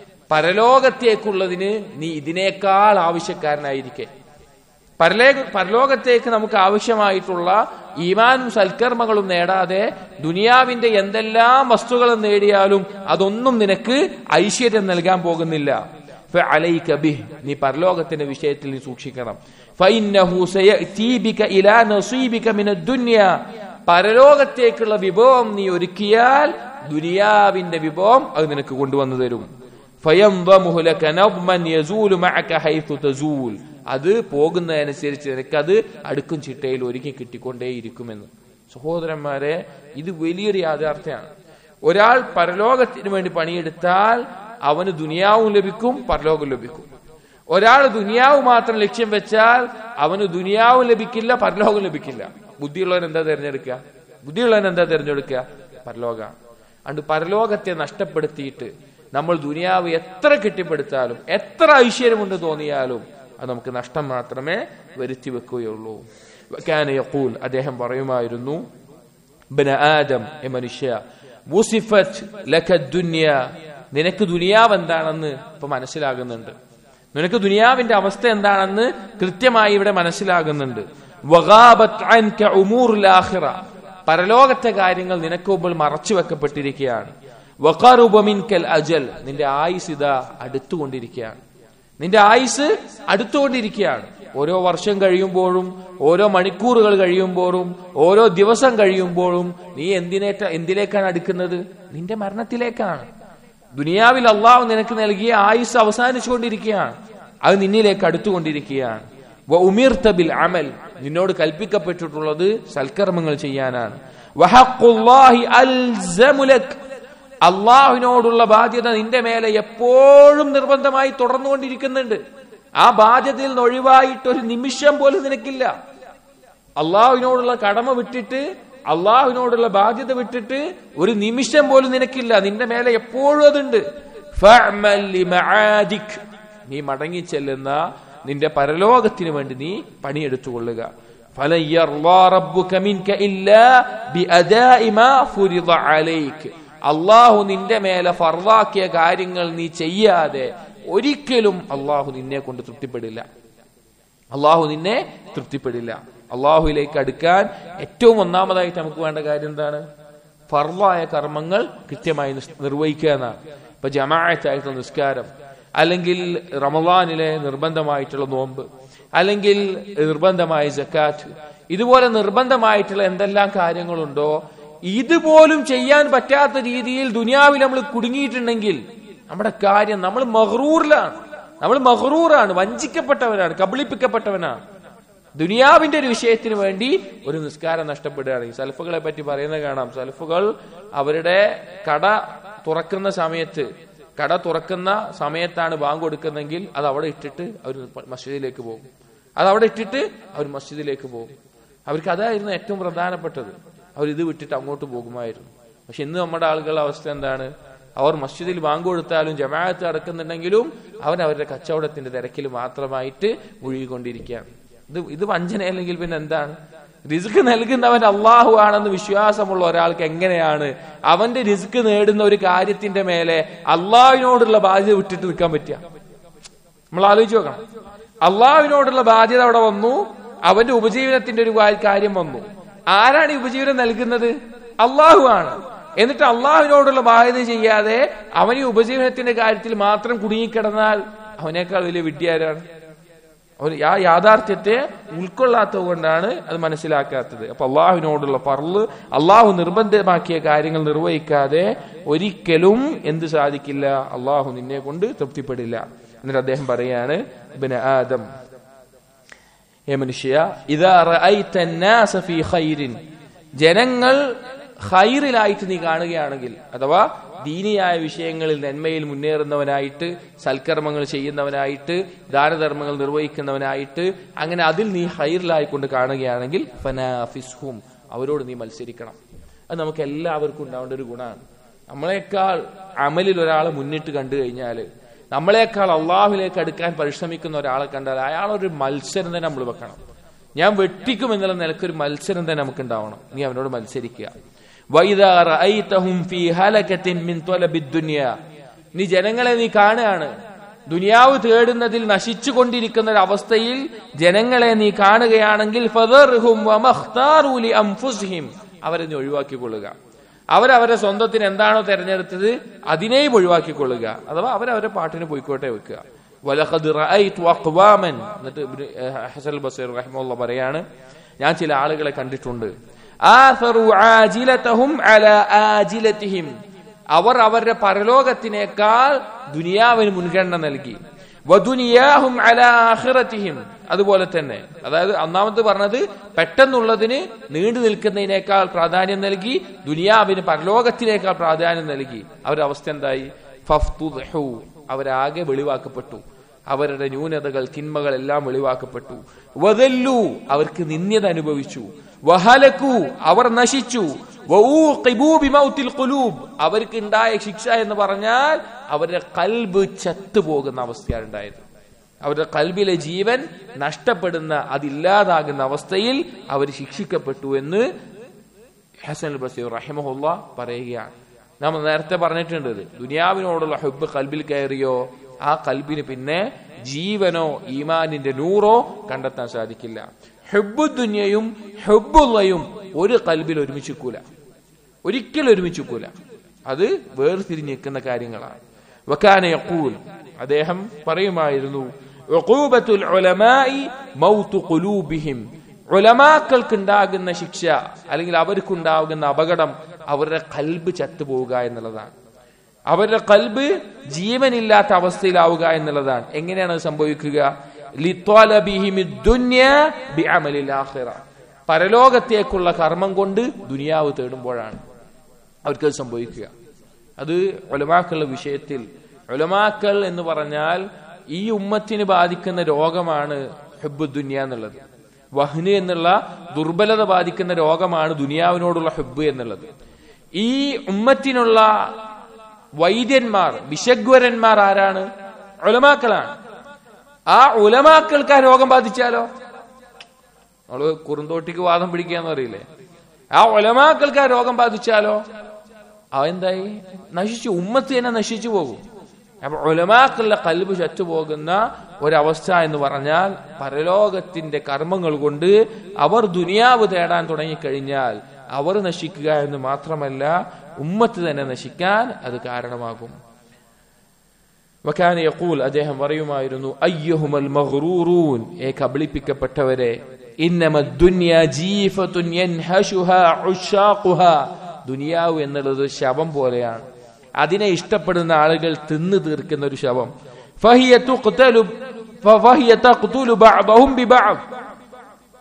Speaker 1: പരലോകത്തേക്കുള്ളതിന് നീ ഇതിനേക്കാൾ ആവശ്യക്കാരനായിരിക്കെ പരലേ പരലോകത്തേക്ക് നമുക്ക് ആവശ്യമായിട്ടുള്ള ഈമാനും സൽക്കർമ്മങ്ങളും നേടാതെ ദുനിയാവിന്റെ എന്തെല്ലാം വസ്തുക്കളും നേടിയാലും അതൊന്നും നിനക്ക് ഐശ്വര്യം നൽകാൻ പോകുന്നില്ല فعليك به നീ പരലോകത്തിന്റെ വിഷയത്തിൽ നീ സൂക്ഷിക്കണം فإنه سيأتي بك إلى نصيبك من الدنيا പരലോകത്തേക്കുള്ള വിഭവം നീ ഒരുക്കിയാൽ ദുനിയാവിന്റെ വിഭവം അത് നിനക്ക് കൊണ്ടുവന്നു തരും فينضمه لك نظما يزول معك حيث تزول അത് പോകുന്നതനുസരിച്ച് നിനക്കത് അടുക്കും ചിട്ടയിൽ ഒരുക്കി കിട്ടിക്കൊണ്ടേയിരിക്കുമെന്ന് സഹോദരന്മാരെ ഇത് വലിയൊരു യാഥാർത്ഥ്യമാണ് ഒരാൾ പരലോകത്തിന് വേണ്ടി പണിയെടുത്താൽ അവന് ദുനിയാവും ലഭിക്കും പരലോകം ലഭിക്കും ഒരാൾ ദുനിയാവ് മാത്രം ലക്ഷ്യം വെച്ചാൽ അവന് ദുനിയാവും ലഭിക്കില്ല പരലോകം ലഭിക്കില്ല ബുദ്ധിയുള്ളവൻ എന്താ തിരഞ്ഞെടുക്കുക ബുദ്ധിയുള്ളവൻ എന്താ തിരഞ്ഞെടുക്കുക പരലോകമാണ് അതുകൊണ്ട് പരലോകത്തെ നഷ്ടപ്പെടുത്തിയിട്ട് നമ്മൾ ദുനിയാവ് എത്ര കെട്ടിപ്പടുത്താലും എത്ര ഐശ്വര്യമുണ്ട് തോന്നിയാലും അത് നമുക്ക് നഷ്ടം മാത്രമേ വരുത്തി വെക്കുകയുള്ളൂ കാന യഖൂൽ അദ്ദേഹം പറയുമായിരുന്നു ബന ആദം എ മനുഷ്യ വുസിഫത്ത് ലക ദുനിയ നിനക്ക് ദുനിയാവ് എന്താണെന്ന് ഇപ്പൊ മനസ്സിലാകുന്നുണ്ട് നിനക്ക് ദുനിയാവിന്റെ അവസ്ഥ എന്താണെന്ന് കൃത്യമായി ഇവിടെ മനസ്സിലാകുന്നുണ്ട് വഗാബത്ത് അൻക ഉമൂറുൽ ആഖിറ പരലോകത്തെ കാര്യങ്ങൾ നിനക്ക് മുമ്പിൽ മറച്ചു വെക്കപ്പെട്ടിരിക്കുകയാണ് വഖറുബ മിൻകൽ അജൽ നിന്റെ ആയുസ് ഇതാ അടുത്തുകൊണ്ടിരിക്കുകയാണ് നിന്റെ ആയുസ് അടുത്തുകൊണ്ടിരിക്കുകയാണ് ഓരോ വർഷം കഴിയുമ്പോഴും ഓരോ മണിക്കൂറുകൾ കഴിയുമ്പോഴും ഓരോ ദിവസം കഴിയുമ്പോഴും നീ എന്തിനേറ്റ എന്തിലേക്കാണ് അടുക്കുന്നത് നിന്റെ മരണത്തിലേക്കാണ് ദുനിയാവിൽ അള്ളാഹു നിനക്ക് നൽകിയ ആയുസ് അവസാനിച്ചുകൊണ്ടിരിക്കുകയാണ് അത് നിന്നിലേക്ക് അടുത്തുകൊണ്ടിരിക്കുകയാണ് വ ഉമിർത ബിൽ അമൽ നിന്നോട് കൽപ്പിക്കപ്പെട്ടിട്ടുള്ളത് സൽക്കർമ്മങ്ങൾ ചെയ്യാനാണ് വഹഖുല്ലാഹി അൽസമു ലക് അള്ളാഹുവിനോടുള്ള ബാധ്യത നിന്റെ മേലെ എപ്പോഴും നിർബന്ധമായി തുടർന്നുകൊണ്ടിരിക്കുന്നുണ്ട് ആ ബാധ്യതയിൽ നിന്ന് ഒഴിവായിട്ട് ഒരു നിമിഷം പോലും നിനക്കില്ല അള്ളാഹുവിനോടുള്ള കടമ വിട്ടിട്ട് അള്ളാഹുവിനോടുള്ള ബാധ്യത വിട്ടിട്ട് ഒരു നിമിഷം പോലും നിനക്കില്ല നിന്റെ മേലെ എപ്പോഴും അതുണ്ട് ഫഅമൽ ലിമആദിക്. നീ മടങ്ങിച്ചെല്ലുന്ന നിന്റെ പരലോകത്തിന് വേണ്ടി നീ പണിയെടുത്തുകൊള്ളുക ഫലൻ യർളാ റബ്ബുക മിൻക ഇല്ലാ ബിഅദാഇ മാ ഫുരിദ അലൈക് അള്ളാഹു നിന്റെ മേലെ ഫർവാക്കിയ കാര്യങ്ങൾ നീ ചെയ്യാതെ ഒരിക്കലും അള്ളാഹു നിന്നെ കൊണ്ട് തൃപ്തിപ്പെടില്ല അള്ളാഹു നിന്നെ തൃപ്തിപ്പെടില്ല അള്ളാഹുവിലേക്ക് അടുക്കാൻ ഏറ്റവും ഒന്നാമതായിട്ട് നമുക്ക് വേണ്ട കാര്യം എന്താണ് ഫർവായ കർമ്മങ്ങൾ കൃത്യമായി നിസ്- നിർവഹിക്കുക എന്നാണ് ഇപ്പൊ ജമാഅത്തായിട്ടുള്ള നിസ്കാരം അല്ലെങ്കിൽ റമദാനിലെ നിർബന്ധമായിട്ടുള്ള നോമ്പ് അല്ലെങ്കിൽ നിർബന്ധമായ ജക്കാറ്റ് ഇതുപോലെ നിർബന്ധമായിട്ടുള്ള എന്തെല്ലാം കാര്യങ്ങളുണ്ടോ ഇതുപോലും ചെയ്യാൻ പറ്റാത്ത രീതിയിൽ ദുനിയാവിൽ നമ്മൾ കുടുങ്ങിയിട്ടുണ്ടെങ്കിൽ നമ്മുടെ കാര്യം നമ്മൾ മഹ്റൂറിലാണ് നമ്മൾ മഹ്റൂറാണ് വഞ്ചിക്കപ്പെട്ടവരാണ് കബളിപ്പിക്കപ്പെട്ടവനാണ് ദുനിയാവിന്റെ ഒരു വിഷയത്തിന് വേണ്ടി ഒരു നിസ്കാരം നഷ്ടപ്പെടുകയാണ് ഈ സൽഫുകളെ പറ്റി പറയുന്നത് കാണാം സൽഫുകൾ അവരുടെ കട തുറക്കുന്ന സമയത്ത് കട തുറക്കുന്ന സമയത്താണ് ബാങ്ക് കൊടുക്കുന്നതെങ്കിൽ അത് അവിടെ ഇട്ടിട്ട് അവർ മസ്ജിദിലേക്ക് പോകും അത് അവിടെ ഇട്ടിട്ട് അവർ മസ്ജിദിലേക്ക് പോകും അവർക്ക് അതായിരുന്നു ഏറ്റവും പ്രധാനപ്പെട്ടത് അവർ ഇത് വിട്ടിട്ട് അങ്ങോട്ട് പോകുമായിരുന്നു പക്ഷെ ഇന്ന് നമ്മുടെ ആളുകളുടെ അവസ്ഥ എന്താണ് അവർ മസ്ജിദിൽ ബാങ്ക് കൊടുത്താലും ജമാഅത്ത് അടക്കുന്നുണ്ടെങ്കിലും അവൻ അവരുടെ കച്ചവടത്തിന്റെ തിരക്കിൽ മാത്രമായിട്ട് മുഴുകിക്കൊണ്ടിരിക്കുകയാണ് ഇത് ഇത് വഞ്ചന അല്ലെങ്കിൽ പിന്നെ എന്താണ് റിസ്ക് നൽകുന്നവൻ അള്ളാഹു ആണെന്ന് വിശ്വാസമുള്ള ഒരാൾക്ക് എങ്ങനെയാണ് അവന്റെ റിസ്ക് നേടുന്ന ഒരു കാര്യത്തിന്റെ മേലെ അള്ളാഹുവിനോടുള്ള ബാധ്യത വിട്ടിട്ട് നിൽക്കാൻ പറ്റുക നമ്മൾ ആലോചിച്ച് നോക്കണം അള്ളാഹുവിനോടുള്ള ബാധ്യത അവിടെ വന്നു അവന്റെ ഉപജീവനത്തിന്റെ ഒരു കാ- കാര്യം വന്നു ആരാണ് ഈ ഉപജീവനം നൽകുന്നത് അള്ളാഹു ആണ് എന്നിട്ട് അള്ളാഹുവിനോടുള്ള ബാധ്യത ചെയ്യാതെ അവൻ ഈ ഉപജീവനത്തിന്റെ കാര്യത്തിൽ മാത്രം കുടുങ്ങിക്കിടന്നാൽ അവനേക്കാൾ വലിയ വിഡ്ഢിയാരാണ് അവൻ ആ യാഥാർത്ഥ്യത്തെ ഉൾക്കൊള്ളാത്തത് കൊണ്ടാണ് അത് മനസ്സിലാക്കാത്തത് അപ്പൊ അള്ളാഹുവിനോടുള്ള പറല് അള്ളാഹു നിർബന്ധമാക്കിയ കാര്യങ്ങൾ നിർവഹിക്കാതെ ഒരിക്കലും എന്ത് സാധിക്കില്ല അള്ളാഹു നിന്നെ കൊണ്ട് തൃപ്തിപ്പെടില്ല എന്നിട്ട് അദ്ദേഹം പറയാണ് ഇബ്ന ആദം ഏ മനുഷ്യ ഇതാ റഅയ്ത الناس في خير ജനങ്ങൾ ഖൈറിലായിട്ട് നീ കാണുകയാണെങ്കിൽ അഥവാ ദീനിയായ വിഷയങ്ങളിൽ നന്മയിൽ മുന്നേറുന്നവനായിട്ട് സൽക്കർമ്മങ്ങൾ ചെയ്യുന്നവനായിട്ട് ദാനധർമ്മങ്ങൾ നിർവഹിക്കുന്നവനായിട്ട് അങ്ങനെ അതിൽ നീ ഹൈറിലായിക്കൊണ്ട് കാണുകയാണെങ്കിൽ ഫനാഫിസ്ഹും അവരോട് നീ മത്സരിക്കണം അത് നമുക്ക് എല്ലാവർക്കും ഉണ്ടാവേണ്ട ഒരു ഗുണമാണ് നമ്മളെക്കാൾ അമലിൽ ഒരാളെ മുന്നിട്ട് കണ്ടു കഴിഞ്ഞാൽ നമ്മളെക്കാൾ അള്ളാഹുലേക്ക് അടുക്കാൻ പരിശ്രമിക്കുന്ന ഒരാളെ കണ്ടാൽ അയാളൊരു മത്സരം തന്നെ നമ്മൾ വെക്കണം ഞാൻ വെട്ടിക്കും എന്നുള്ള നിലക്കൊരു മത്സരം തന്നെ നമുക്ക് ഉണ്ടാവണം നീ അവനോട് മത്സരിക്കുക വൈദാ റഅയ്തഹും ഫീ ഹലകത്തിൻ മിൻ ത്വലബിദ് ദുനിയ നീ ജനങ്ങളെ നീ കാണുകയാണ് ദുനിയാവ് തേടുന്നതിൽ നശിച്ചുകൊണ്ടിരിക്കുന്ന ഒരു അവസ്ഥയിൽ ജനങ്ങളെ നീ കാണുകയാണെങ്കിൽ ഫദർഹും വമഖ്താറു ലി അൻഫുസിഹിം അവരെ നീ ഒഴിവാക്കിക്കൊള്ളുക അവരവരുടെ സ്വന്തത്തിന് എന്താണോ തെരഞ്ഞെടുത്തത് അതിനെയും ഒഴിവാക്കിക്കൊള്ളുക അഥവാ അവരവരുടെ പാട്ടിന് പോയിക്കോട്ടെ വെക്കുക വലഖദ് റഅയ്തു അഖ്വാമൻ എന്നിട്ട് ഇബ്നു ഹസൻ ബസീർ റഹിമഹുള്ള പറയാണ് ഞാൻ ചില ആളുകളെ കണ്ടിട്ടുണ്ട് ആഥറു ആജിലതഹും അലാ ആജിലതിഹിം അവർ അവരുടെ പരലോകത്തിനേക്കാൾ ദുനിയാവിന് മുൻഗണന നൽകി വദുനിയാഹും അലാ ആഖിറതിഹിം അതുപോലെ തന്നെ അതായത് ഒന്നാമത് പറഞ്ഞത് പെട്ടെന്നുള്ളതിന് നീണ്ടു നിൽക്കുന്നതിനേക്കാൾ പ്രാധാന്യം നൽകി ദുനിയാവിന് പരലോകത്തിനേക്കാൾ പ്രാധാന്യം നൽകി അവരുടെ അവസ്ഥ എന്തായി ഫഫ്തുദ്ഹു അവരാകെ വെളിവാക്കപ്പെട്ടു അവരുടെ ന്യൂനതകൾ തിന്മകൾ എല്ലാം വെളിവാക്കപ്പെട്ടു വദല്ലു അവർക്ക് നിന്ദ്യത അനുഭവിച്ചു വഹലക്കു അവർ നശിച്ചു വഊഖിബൂ ബിമൗത്തിൽ ഖുലൂബ് അവർക്ക് ഉണ്ടായ ശിക്ഷ എന്ന് പറഞ്ഞാൽ അവരുടെ കൽബ് ചത്തുപോകുന്ന അവസ്ഥയാണ് ഉണ്ടായത് അവരുടെ കൽബിലെ ജീവൻ നഷ്ടപ്പെടുന്ന അതില്ലാതാകുന്ന അവസ്ഥയിൽ അവർ ശിക്ഷിക്കപ്പെട്ടു എന്ന് ഹസൻ അൽ ബസീർ റഹിമഹുല്ല പറയുകയാണ് നാം നേരത്തെ പറഞ്ഞിട്ടുണ്ട് ഇത്. ദുനിയാവിനോടുള്ള ഹെബ് കൽബിൽ കയറിയോ ആ കൽബിന് പിന്നെ ജീവനോ ഈമാനിന്റെ നൂറോ കണ്ടെത്താൻ സാധിക്കില്ല ഹെബു ദുനിയയും ഹെബുള്ളയും ഒരു കൽബിൽ ഒരുമിച്ചിക്കൂല ഒരിക്കലും ഒരുമിച്ചിക്കൂല അത് വേർതിരിഞ്ഞ് നിൽക്കുന്ന കാര്യങ്ങളാണ് വക്കാന യഖൂൽ അദ്ദേഹം പറയുമായിരുന്നു ഉഖൂബത്തുൽ ഉലമായി മൗത്തു ഖുലൂബിഹിം ഉലമാക്കൾക്കുണ്ടാകുന്ന ശിക്ഷ അല്ലെങ്കിൽ അവർക്കുണ്ടാകുന്ന അപകടം അവരുടെ കൽബ് ചത്തുപോവുക എന്നുള്ളതാണ് അവരുടെ കൽബ് ജീവനില്ലാത്ത അവസ്ഥയിലാവുക എന്നുള്ളതാണ് എങ്ങനെയാണ് അത് സംഭവിക്കുക ലിത്വാലബിഹിമി ദുന്യ ബിഅമലിൽ ആഖിറ പരലോകത്തേക്കുള്ള കർമ്മം കൊണ്ട് ദുനിയാവ് തേടുമ്പോഴാണ് അവർക്കത് സംഭവിക്കുക അത് ഒലമാക്കളുടെ വിഷയത്തിൽ ഒലമാക്കൾ എന്ന് പറഞ്ഞാൽ ഈ ഉമ്മത്തിന് ബാധിക്കുന്ന രോഗമാണ് ഹെബ് ദുനിയ എന്നുള്ളത് വഹ്ന് എന്നുള്ള ദുർബലത ബാധിക്കുന്ന രോഗമാണ് ദുനിയാവിനോടുള്ള ഹെബ് എന്നുള്ളത് ഈ ഉമ്മത്തിനുള്ള വൈദ്യന്മാർ വിശഗ്വരന്മാർ ആരാണ് ഒലമാക്കളാണ് ആ ഉലമാക്കൾക്ക് ആ രോഗം ബാധിച്ചാലോ നമ്മള് കുറുന്തോട്ടിക്ക് വാദം പിടിക്കാന്ന് അറിയില്ലേ ആ ഒലമാക്കൾക്ക് ആ രോഗം ബാധിച്ചാലോ അവെന്തായി നശിച്ചു ഉമ്മത്ത് തന്നെ നശിച്ചു പോകും അപ്പൊ ഒലമാക്കളുടെ കൽബ് ചത്തുപോകുന്ന ഒരവസ്ഥ എന്ന് പറഞ്ഞാൽ പരലോകത്തിന്റെ കർമ്മങ്ങൾ കൊണ്ട് അവർ ദുനിയാവ് തേടാൻ തുടങ്ങിക്കഴിഞ്ഞാൽ അവർ നശിക്കുക എന്ന് മാത്രമല്ല ഉമ്മത്ത് തന്നെ നശിക്കാൻ അത് കാരണമാകും വക്കാന യഖൂൽ അദ്ദേഹം പറയുമായിരുന്നു അയ്യഹുമൽ മഗ്റൂറൂൻ ഏ കബളിപ്പിക്കപ്പെട്ടവരെ ഇന്നമ ദുനിയ ജീഫത്തുൻ യൻഹശുഹാ ഉശാഖുഹാ ദുനിയാവ് എന്നുള്ളത് ഒരു ശവം പോലെയാണ് അതിനെ ഇഷ്ടപ്പെടുന്ന ആളുകൾ തിന്നു തീർക്കുന്ന ഒരു ശവം ഫഹിയ തുഖ്തലു ഫഹിയ തഖ്തുലു ബഅദഹും ബിബഅദ്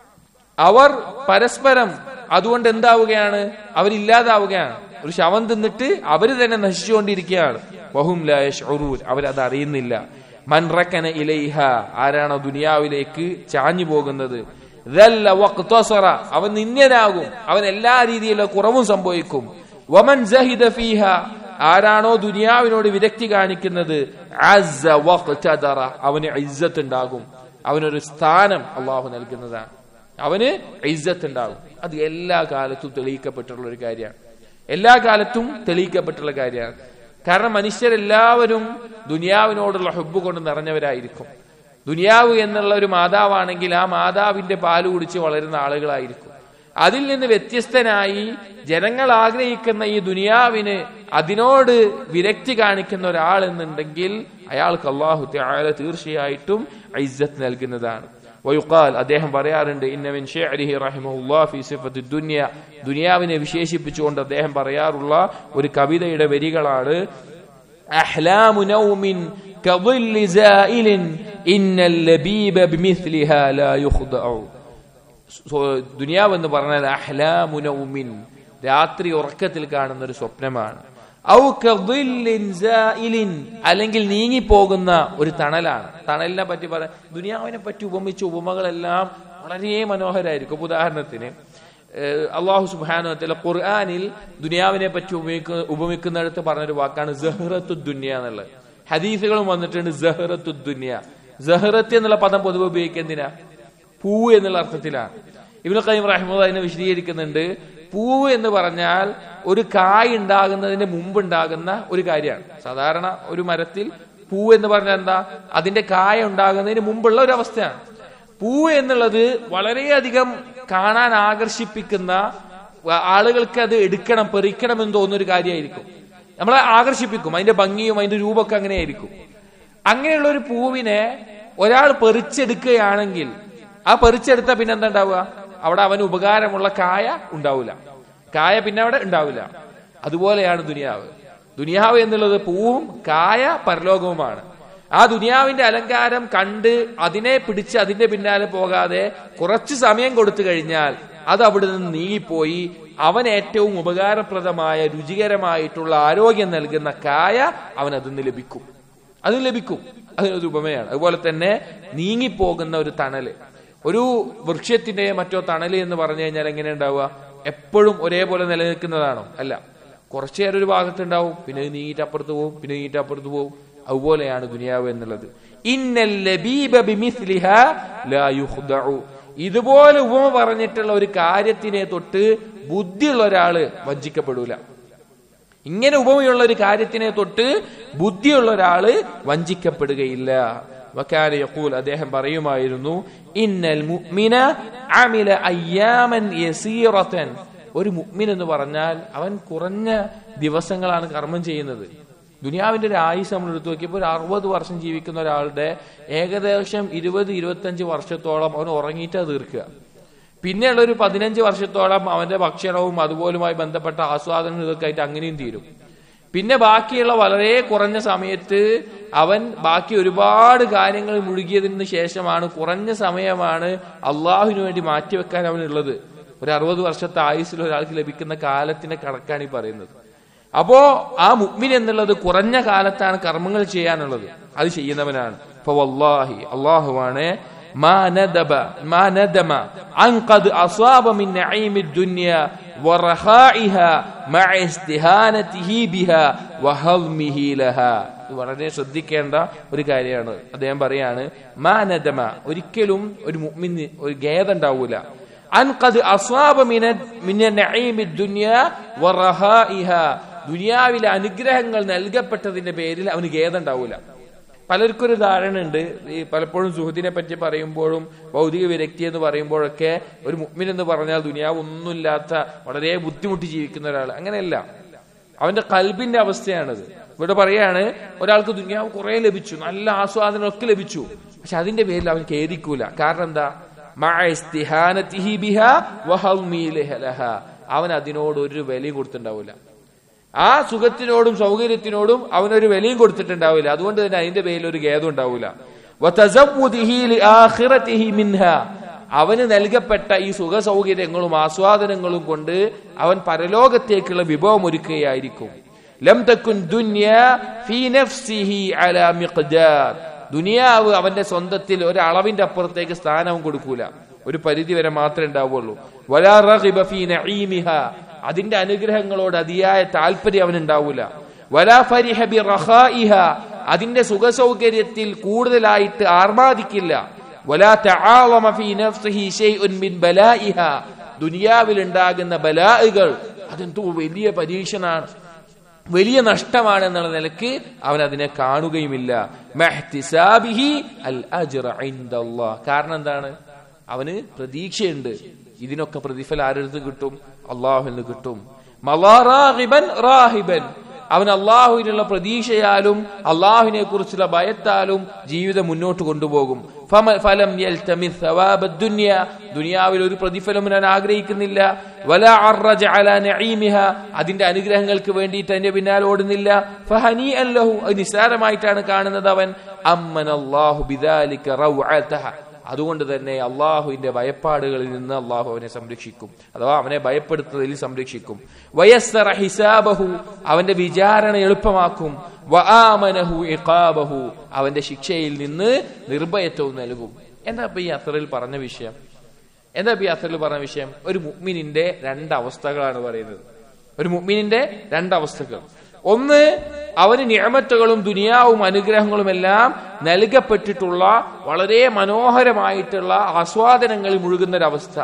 Speaker 1: അവർ പരസ്പരം അതുകൊണ്ട് എന്താവുകയാണ് അവരില്ലാതാവുകയാണ് ഒരു ശവം തിന്നിട്ട് അവര് തന്നെ നശിച്ചുകൊണ്ടിരിക്കുകയാണ് വഹും ലായഷൂൻ അവരത് അറിയുന്നില്ല മൻറക്കന ഇലൈഹ ആരാണോ ദുനിയാവിലേക്ക് ചാഞ്ഞു പോകുന്നത് ദല്ല വഖ്തസറ. അവൻ നിന്യനാകും അവൻ എല്ലാ രീതിയിലുള്ള കുറവും സംഭവിക്കും വമൻ സഹിദ ഫീഹ ആരാണോ ദുനിയാവിനോട് വിരക്തി കാണിക്കുന്നത് അസ്സ വഖ്തദറ. അവന് ഇസ്സത്ത് ഉണ്ടാകും അവനൊരു സ്ഥാനം അള്ളാഹു നൽകുന്നതാണ് അവന് ഇസ്സത്ത് ഉണ്ടാകും അത് എല്ലാ കാലത്തും തെളിയിക്കപ്പെട്ടുള്ള ഒരു കാര്യമാണ് എല്ലാ കാലത്തും തെളിയിക്കപ്പെട്ടുള്ള കാര്യമാണ് കാരണം മനുഷ്യരെല്ലാവരും ദുനിയാവിനോടുള്ള ഹുബ് കൊണ്ട് നിറഞ്ഞവരായിരിക്കും ദുനിയാവ് എന്നുള്ള ഒരു മാതാവാണെങ്കിൽ ആ മാതാവിന്റെ പാല് കുടിച്ച് വളരുന്ന ആളുകളായിരിക്കും അതിൽ നിന്ന് വ്യത്യസ്തനായി ജനങ്ങൾ ആഗ്രഹിക്കുന്ന ഈ ദുനിയാവിന് അതിനോട് വിരക്തി കാണിക്കുന്ന ഒരാൾ എന്നുണ്ടെങ്കിൽ അയാൾക്ക് അള്ളാഹു തആല തീർച്ചയായിട്ടും ഇസ്സത്ത് നൽകുന്നതാണ് വയുക്കാൽ അദ്ദേഹം പറയാറുണ്ട് ഇന്നമിൻ ഷെഅരിഹി റഹിമഹുല്ലാ ഫി സിഫത്ത് ദുനിയ ദുനിയാവിനെ വിശേഷിപ്പിച്ചുകൊണ്ട് അദ്ദേഹം പറയാറുള്ള ഒരു കവിതയുടെ വരികളാണ് أحلام نوم كظل زائل إن اللبيب بمثلها لا يخضع ദുനിയാവെന്ന് പറഞ്ഞാൽ അഹ്ലാമുനൗമിൻ രാത്രി ഉറക്കത്തിൽ കാണുന്ന ഒരു സ്വപ്നമാണ് ഔ കദില്ലിൻ സായിലിൻ അല്ലെങ്കിൽ നീങ്ങിപ്പോകുന്ന ഒരു തണലാണ് തണലിനെ പറ്റി പറയാം ദുനിയാവിനെ പറ്റി ഉപമിച്ച ഉപമകളെല്ലാം വളരെ മനോഹരമായിരിക്കും ഇപ്പൊ ഉദാഹരണത്തിന് ഏഹ് അള്ളാഹു സുബാനുവത്തിലെ ഖുർആാനിൽ ദുനിയാവിനെ പറ്റി ഉപയോഗിക്കുന്ന ഉപമിക്കുന്നിടത്ത് പറഞ്ഞൊരു വാക്കാണ് ജഹ്റത്തു ദുന്യ എന്നുള്ളത് ഹദീസുകളും വന്നിട്ടുണ്ട് ജഹ്റത്തു ദുന്യ ജഹ്റത്ത് എന്നുള്ള പദം പൊതുവെ ഉപയോഗിക്കുന്നതിനാ പൂവ് എന്നുള്ള അർത്ഥത്തിലാണ് ഇബ്നു ഖയ്യിം റഹിമഹു അതിനെ വിശദീകരിക്കുന്നുണ്ട് പൂവ് എന്ന് പറഞ്ഞാൽ ഒരു കായ് ഉണ്ടാകുന്നതിന് മുമ്പ് ഉണ്ടാകുന്ന ഒരു കാര്യമാണ് സാധാരണ ഒരു മരത്തിൽ പൂവ് എന്ന് പറഞ്ഞാൽ എന്താ അതിന്റെ കായ ഉണ്ടാകുന്നതിന് മുമ്പുള്ള ഒരു അവസ്ഥയാണ് പൂവ് എന്നുള്ളത് വളരെയധികം കാണാൻ ആകർഷിപ്പിക്കുന്ന വ- ആളുകൾക്ക് അത് എടുക്കണം പെറിക്കണം എന്ന് തോന്നുന്ന ഒരു കാര്യമായിരിക്കും നമ്മളെ ആകർഷിപ്പിക്കും അതിന്റെ ഭംഗിയും അതിന്റെ രൂപമൊക്കെ അങ്ങനെയായിരിക്കും അങ്ങനെയുള്ള ഒരു പൂവിനെ ഒരാൾ പെറിച്ചെടുക്കുകയാണെങ്കിൽ ആ പെറിച്ചെടുത്ത പിന്നെ എന്താ ഉണ്ടാവുക അവിടെ അവന് ഉപകാരമുള്ള കായ ഉണ്ടാവില്ല കായ പിന്നെ അവിടെ ഉണ്ടാവില്ല അതുപോലെയാണ് ദുനിയാവ് ദുനിയാവ് എന്നുള്ളത് പൂവും കായ പരലോകവുമാണ് ആ ദുനിയാവിന്റെ അലങ്കാരം കണ്ട് അതിനെ പിടിച്ച് അതിന്റെ പിന്നാലെ പോകാതെ കുറച്ച് സമയം കൊടുത്തു കഴിഞ്ഞാൽ അത് അവിടെ നിന്ന് നീങ്ങിപ്പോയി അവൻ ഏറ്റവും ഉപകാരപ്രദമായ രുചികരമായിട്ടുള്ള ആരോഗ്യം നൽകുന്ന കായ അവൻ അതിൽ നിന്ന് ലഭിക്കും അത് ലഭിക്കും അതിനൊരു ഉപമയാണ് അതുപോലെ തന്നെ നീങ്ങിപ്പോകുന്ന ഒരു തണല് ഒരു വൃക്ഷത്തിന്റെ മറ്റോ തണല് എന്ന് പറഞ്ഞു കഴിഞ്ഞാൽ എങ്ങനെ ഉണ്ടാവുക എപ്പോഴും ഒരേപോലെ നിലനിൽക്കുന്നതാണോ അല്ല കുറച്ചു നേരം ഒരു ഭാഗത്തുണ്ടാവും പിന്നെ ഇത് നീങ്ങിയിട്ട് അപ്പുറത്ത് പോകും പിന്നെ നീങ്ങിയിട്ട് അപ്പുറത്ത് പോകും അതുപോലെയാണ് ദുനിയാവ് എന്നുള്ളത് ഇന്നൽ ലബീബ ബിമിസ്ലിഹാ ലാ യുഖ്ദഉ. ഇതുപോലെ ഉപമ പറഞ്ഞിട്ടുള്ള ഒരു കാര്യത്തിനെ തൊട്ട് ബുദ്ധിയുള്ള ഒരാള് വഞ്ചിക്കപ്പെടൂല ഇങ്ങനെ ഉപമയുള്ള ഒരു കാര്യത്തിനെ തൊട്ട് ബുദ്ധിയുള്ള ഒരാള് വഞ്ചിക്കപ്പെടുകയില്ല വക്കാല യഖൂൽ അദ്ദേഹം പറയുമായിരുന്നു ഇന്നൽ മുഅ്മിന അമില അയ്യാമൻ യസീറതൻ ഒരു മുഅ്മിൻ എന്ന് പറഞ്ഞാൽ അവൻ കുറഞ്ഞ ദിവസങ്ങളാണ് കർമ്മം ചെയ്യുന്നത് ദുനിയാവിന്റെ ഒരു ആയുസ് നമ്മൾ എടുത്തു നോക്കിയപ്പോൾ ഒരു അറുപത് വർഷം ജീവിക്കുന്ന ഒരാളുടെ ഏകദേശം ഇരുപത് ഇരുപത്തഞ്ച് വർഷത്തോളം അവൻ ഉറങ്ങിയിട്ടാ തീർക്കുക പിന്നെയുള്ള ഒരു പതിനഞ്ച് വർഷത്തോളം അവന്റെ ഭക്ഷണവും അതുപോലുമായി ബന്ധപ്പെട്ട ആസ്വാദനവും ഇതൊക്കെ ആയിട്ട് അങ്ങനെയും തീരും പിന്നെ ബാക്കിയുള്ള വളരെ കുറഞ്ഞ സമയത്ത് അവൻ ബാക്കി ഒരുപാട് കാര്യങ്ങൾ മുഴുകിയതിന് ശേഷമാണ് കുറഞ്ഞ സമയമാണ് അള്ളാഹുവിന് വേണ്ടി മാറ്റിവെക്കാൻ അവനുള്ളത് ഒരു അറുപത് വർഷത്തെ ആയുസ്സിൽ ഒരാൾക്ക് ലഭിക്കുന്ന കാലത്തിന്റെ കണക്കാണ് ഈ പറയുന്നത് അപ്പോ ആ മുഗ്മിൻ എന്നുള്ളത് കുറഞ്ഞ കാലത്താണ് കർമ്മങ്ങൾ ചെയ്യാനുള്ളത് അത് ചെയ്യുന്നവനാണ് ഇപ്പൊ വല്ലാഹി അള്ളാഹുവാണ് ما ندب ما ندم عن قد أصاب من نعيم الدنيا ورخائها مع استهانته بها وهضمه لها ഇത് വളരെ ശ്രദ്ധിക്കേണ്ട ഒരു കാര്യമാണ് അദ്ദേഹം പറയാണ് മാനദമ ഒരിക്കലും ഒരു മുഅ്മിന് ഒരു ഖേദം ഉണ്ടാവൂല അൻ ഖദ് അസ്വാബ മിന മിന നഈമി ദുനിയ വറഹായിഹ ദുനിയാവിലെ അനുഗ്രഹങ്ങൾ നൽകപ്പെട്ടതിന്റെ പേരിൽ അവന് ഖേദം ഉണ്ടാവൂല പലർക്കും ഒരു ധാരണ ഉണ്ട് ഈ പലപ്പോഴും സുഹൃത്തിനെ പറ്റി പറയുമ്പോഴും ഭൗതിക വിരക്തി എന്ന് പറയുമ്പോഴൊക്കെ ഒരു മുഗ്മിൻ എന്ന് പറഞ്ഞാൽ ദുനിയാവ് ഒന്നുമില്ലാത്ത വളരെ ബുദ്ധിമുട്ടി ജീവിക്കുന്ന ഒരാൾ അങ്ങനെയല്ല അവന്റെ കൽബിന്റെ അവസ്ഥയാണത് ഇവിടെ പറയാണ് ഒരാൾക്ക് ദുനിയാവ് കുറെ ലഭിച്ചു നല്ല ആസ്വാദനമൊക്കെ ലഭിച്ചു പക്ഷെ അതിന്റെ പേരിൽ അവൻ ഖേദിക്കൂല കാരണം എന്താ മഅ ഇസ്തിഹാനതിഹി ബിഹാ വഹൽമി ലഹ. അവൻ അതിനോട് ഒരു വിലയും കൊടുത്തിട്ടുണ്ടാവില്ല ആ സുഖത്തിനോടും സൗകര്യത്തിനോടും അവനൊരു വിലയും കൊടുത്തിട്ടുണ്ടാവില്ല അതുകൊണ്ട് തന്നെ അതിന്റെ പേരിൽ ഒരു ഖേദം ഉണ്ടാവില്ല വതസവ്വുദിഹി ലിആഖിറതിഹി മിൻഹ. അവന് നൽകപ്പെട്ട ഈ സുഖ സൗകര്യങ്ങളും ആസ്വാദനങ്ങളും കൊണ്ട് അവൻ പരലോകത്തേക്കുള്ള വിഭവം ഒരുക്കുകയായിരിക്കും ലം തക്കുൻ ദുന്യ ഫീ നഫ്സിഹി അലാ മിഖ്ദാർ ദുനിയാവ് അവന്റെ സ്വന്തത്തിൽ ഒരളവിന്റെ അപ്പുറത്തേക്ക് സ്ഥാനവും കൊടുക്കൂല ഒരു പരിധി വരെ മാത്രമേ ഉണ്ടാവുള്ളൂ വലാ റഗിബ ഫീ നഈമിഹ അതിന്റെ അനുഗ്രഹങ്ങളോട് അതിയായ താല്പര്യം അവനുണ്ടാവൂല വലാ ഫരിഹ ബി റഖായിഹ അതിന്റെ സുഖസൗകര്യത്തിൽ കൂടുതലായിട്ട് ആർമാദിക്കില്ല വലാ തആളമ ഫീ നഫ്സിഹി ഷൈഉൻ മിൻ ബലായിഹ ദുനിയാവിൽ ഉണ്ടാകുന്ന ബലാഹുകൾ അതെന്തോ വലിയ പരീക്ഷണാണ് വലിയ നഷ്ടമാണ് എന്നുള്ള നിലക്ക് അവൻ അതിനെ കാണുകയുമില്ല മെഹ്തിസാബിഹി അൽ അജ്റ ഇൻദല്ലാഹ്. കാരണം എന്താണ് അവന് പ്രതീക്ഷയുണ്ട് ഇതിനൊക്കെ പ്രതിഫലം ആരെടുത്ത് കിട്ടും അള്ളാഹുവിന് കിട്ടും മലാറാഹിബൻ റാഹിബൻ അവൻ അള്ളാഹുവിനുള്ള പ്രതീക്ഷയാലും അള്ളാഹുവിനെ കുറിച്ചുള്ള ഭയത്താലും ജീവിതം മുന്നോട്ട് കൊണ്ടുപോകും ഫമ- ഫലം യൽതമിസ് സവാബ ദുനിയ ദുനിയാവിൽ ഒരു പ്രതിഫലം ഞാൻ ആഗ്രഹിക്കുന്നില്ല വല അർറജ അലാ നഈമിഹ അതിന്റെ അനുഗ്രഹങ്ങൾക്ക് വേണ്ടിയിട്ട് അതിന്റെ പിന്നാലെ ഓടുന്നില്ല ഫഹനി അല്ലഹു അത് നിസ്സാരമായിട്ടാണ് കാണുന്നത് അവൻ അമ്മൻ അള്ളാഹു ബിദാലിക റൗഅതഹ അതുകൊണ്ട് തന്നെ അള്ളാഹുവിന്റെ ഭയപ്പാടുകളിൽ നിന്ന് അള്ളാഹു അവനെ സംരക്ഷിക്കും അഥവാ അവനെ ഭയപ്പെടുത്തുന്നതിൽ സംരക്ഷിക്കും വയസ്സറ ഹിസാബഹു അവന്റെ വിചാരണ എളുപ്പമാക്കും വആമനഹു ഇഖാബഹു അവന്റെ ശിക്ഷയിൽ നിന്ന് നിർഭയത്വവും നൽകും എന്താ ഇപ്പൊ ഈ അസറിൽ പറഞ്ഞ വിഷയം എന്താ ഇപ്പൊ ഈ അസറിൽ പറഞ്ഞ വിഷയം ഒരു മുഅ്മിനിന്റെ രണ്ട് അവസ്ഥകളാണ് പറയുന്നത് ഒരു മുഅ്മിനിന്റെ രണ്ട് അവസ്ഥകൾ ഒന്ന് അവന് നിയമത്തുകളും ദുനിയാവും അനുഗ്രഹങ്ങളും എല്ലാം നൽകപ്പെട്ടിട്ടുള്ള വളരെ മനോഹരമായിട്ടുള്ള ആസ്വാദനങ്ങളിൽ മുഴുകുന്ന ഒരവസ്ഥ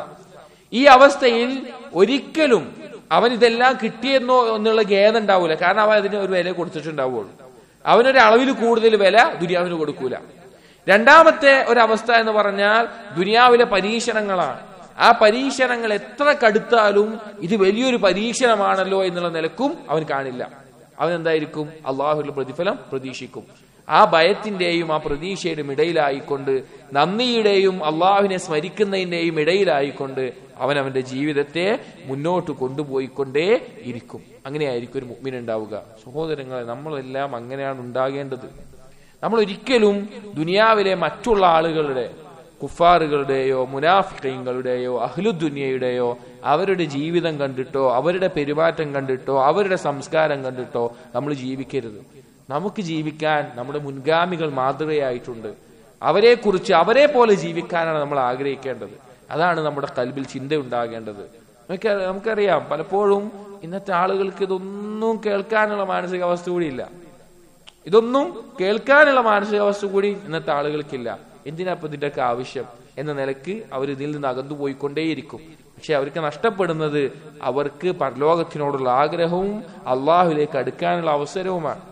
Speaker 1: ഈ അവസ്ഥയിൽ ഒരിക്കലും അവൻ ഇതെല്ലാം കിട്ടിയെന്നോ എന്നുള്ള ഖേദം ഉണ്ടാവൂല കാരണം അവൻ അതിന് ഒരു വില കൊടുത്തിട്ടുണ്ടാവുള്ളൂ അവനൊരു അളവിൽ കൂടുതൽ വില ദുനിയാവിന് കൊടുക്കൂല രണ്ടാമത്തെ ഒരവസ്ഥ എന്ന് പറഞ്ഞാൽ ദുനിയാവിലെ പരീക്ഷണങ്ങളാണ് ആ പരീക്ഷണങ്ങൾ എത്ര കടുത്താലും ഇത് വലിയൊരു പരീക്ഷണമാണല്ലോ എന്നുള്ള നിലക്കും അവൻ കാണില്ല അവൻ എന്തായിരിക്കും അള്ളാഹുവിന്റെ പ്രതിഫലം പ്രതീക്ഷിക്കും ആ ഭയത്തിന്റെയും ആ പ്രതീക്ഷയുടെയും ഇടയിലായിക്കൊണ്ട് നന്ദിയുടെയും അള്ളാഹുവിനെ സ്മരിക്കുന്നതിന്റെയും ഇടയിലായിക്കൊണ്ട് അവൻ അവന്റെ ജീവിതത്തെ മുന്നോട്ട് കൊണ്ടുപോയിക്കൊണ്ടേ ഇരിക്കും അങ്ങനെയായിരിക്കും ഒരു മുഗ്മിൻ ഉണ്ടാവുക സഹോദരങ്ങളെ നമ്മളെല്ലാം അങ്ങനെയാണ് ഉണ്ടാകേണ്ടത് നമ്മൾ ഒരിക്കലും ദുനിയാവിലെ മറ്റുള്ള ആളുകളുടെ കുഫാറുകളുടെയോ മുനാഫിക്കങ്ങളുടെയോ അഹ്ലുദുനിയയുടെയോ അവരുടെ ജീവിതം കണ്ടിട്ടോ അവരുടെ പെരുമാറ്റം കണ്ടിട്ടോ അവരുടെ സംസ്കാരം കണ്ടിട്ടോ നമ്മൾ ജീവിക്കരുത് നമുക്ക് ജീവിക്കാൻ നമ്മുടെ മുൻഗാമികൾ മാതൃകയായിട്ടുണ്ട് അവരെ കുറിച്ച് അവരെ പോലെ ജീവിക്കാനാണ് നമ്മൾ ആഗ്രഹിക്കേണ്ടത് അതാണ് നമ്മുടെ കൽബിൽ ചിന്ത ഉണ്ടാകേണ്ടത് നമുക്ക് നമുക്കറിയാം പലപ്പോഴും ഇന്നത്തെ ആളുകൾക്ക് ഇതൊന്നും കേൾക്കാനുള്ള മാനസികാവസ്ഥ കൂടിയില്ല ഇതൊന്നും കേൾക്കാനുള്ള മാനസികാവസ്ഥ കൂടി ഇന്നത്തെ ആളുകൾക്കില്ല എന്തിനാ ഇപ്പൊ ഇതിന്റെയൊക്കെ ആവശ്യം എന്ന നിലക്ക് അവർ ഇതിൽ നിന്ന് അകന്നു പോയിക്കൊണ്ടേയിരിക്കും പക്ഷെ അവർക്ക് നഷ്ടപ്പെടുന്നത് അവർക്ക് പരലോകത്തിനോടുള്ള ആഗ്രഹവും അള്ളാഹുലേക്ക് അടുക്കാനുള്ള അവസരവുമാണ്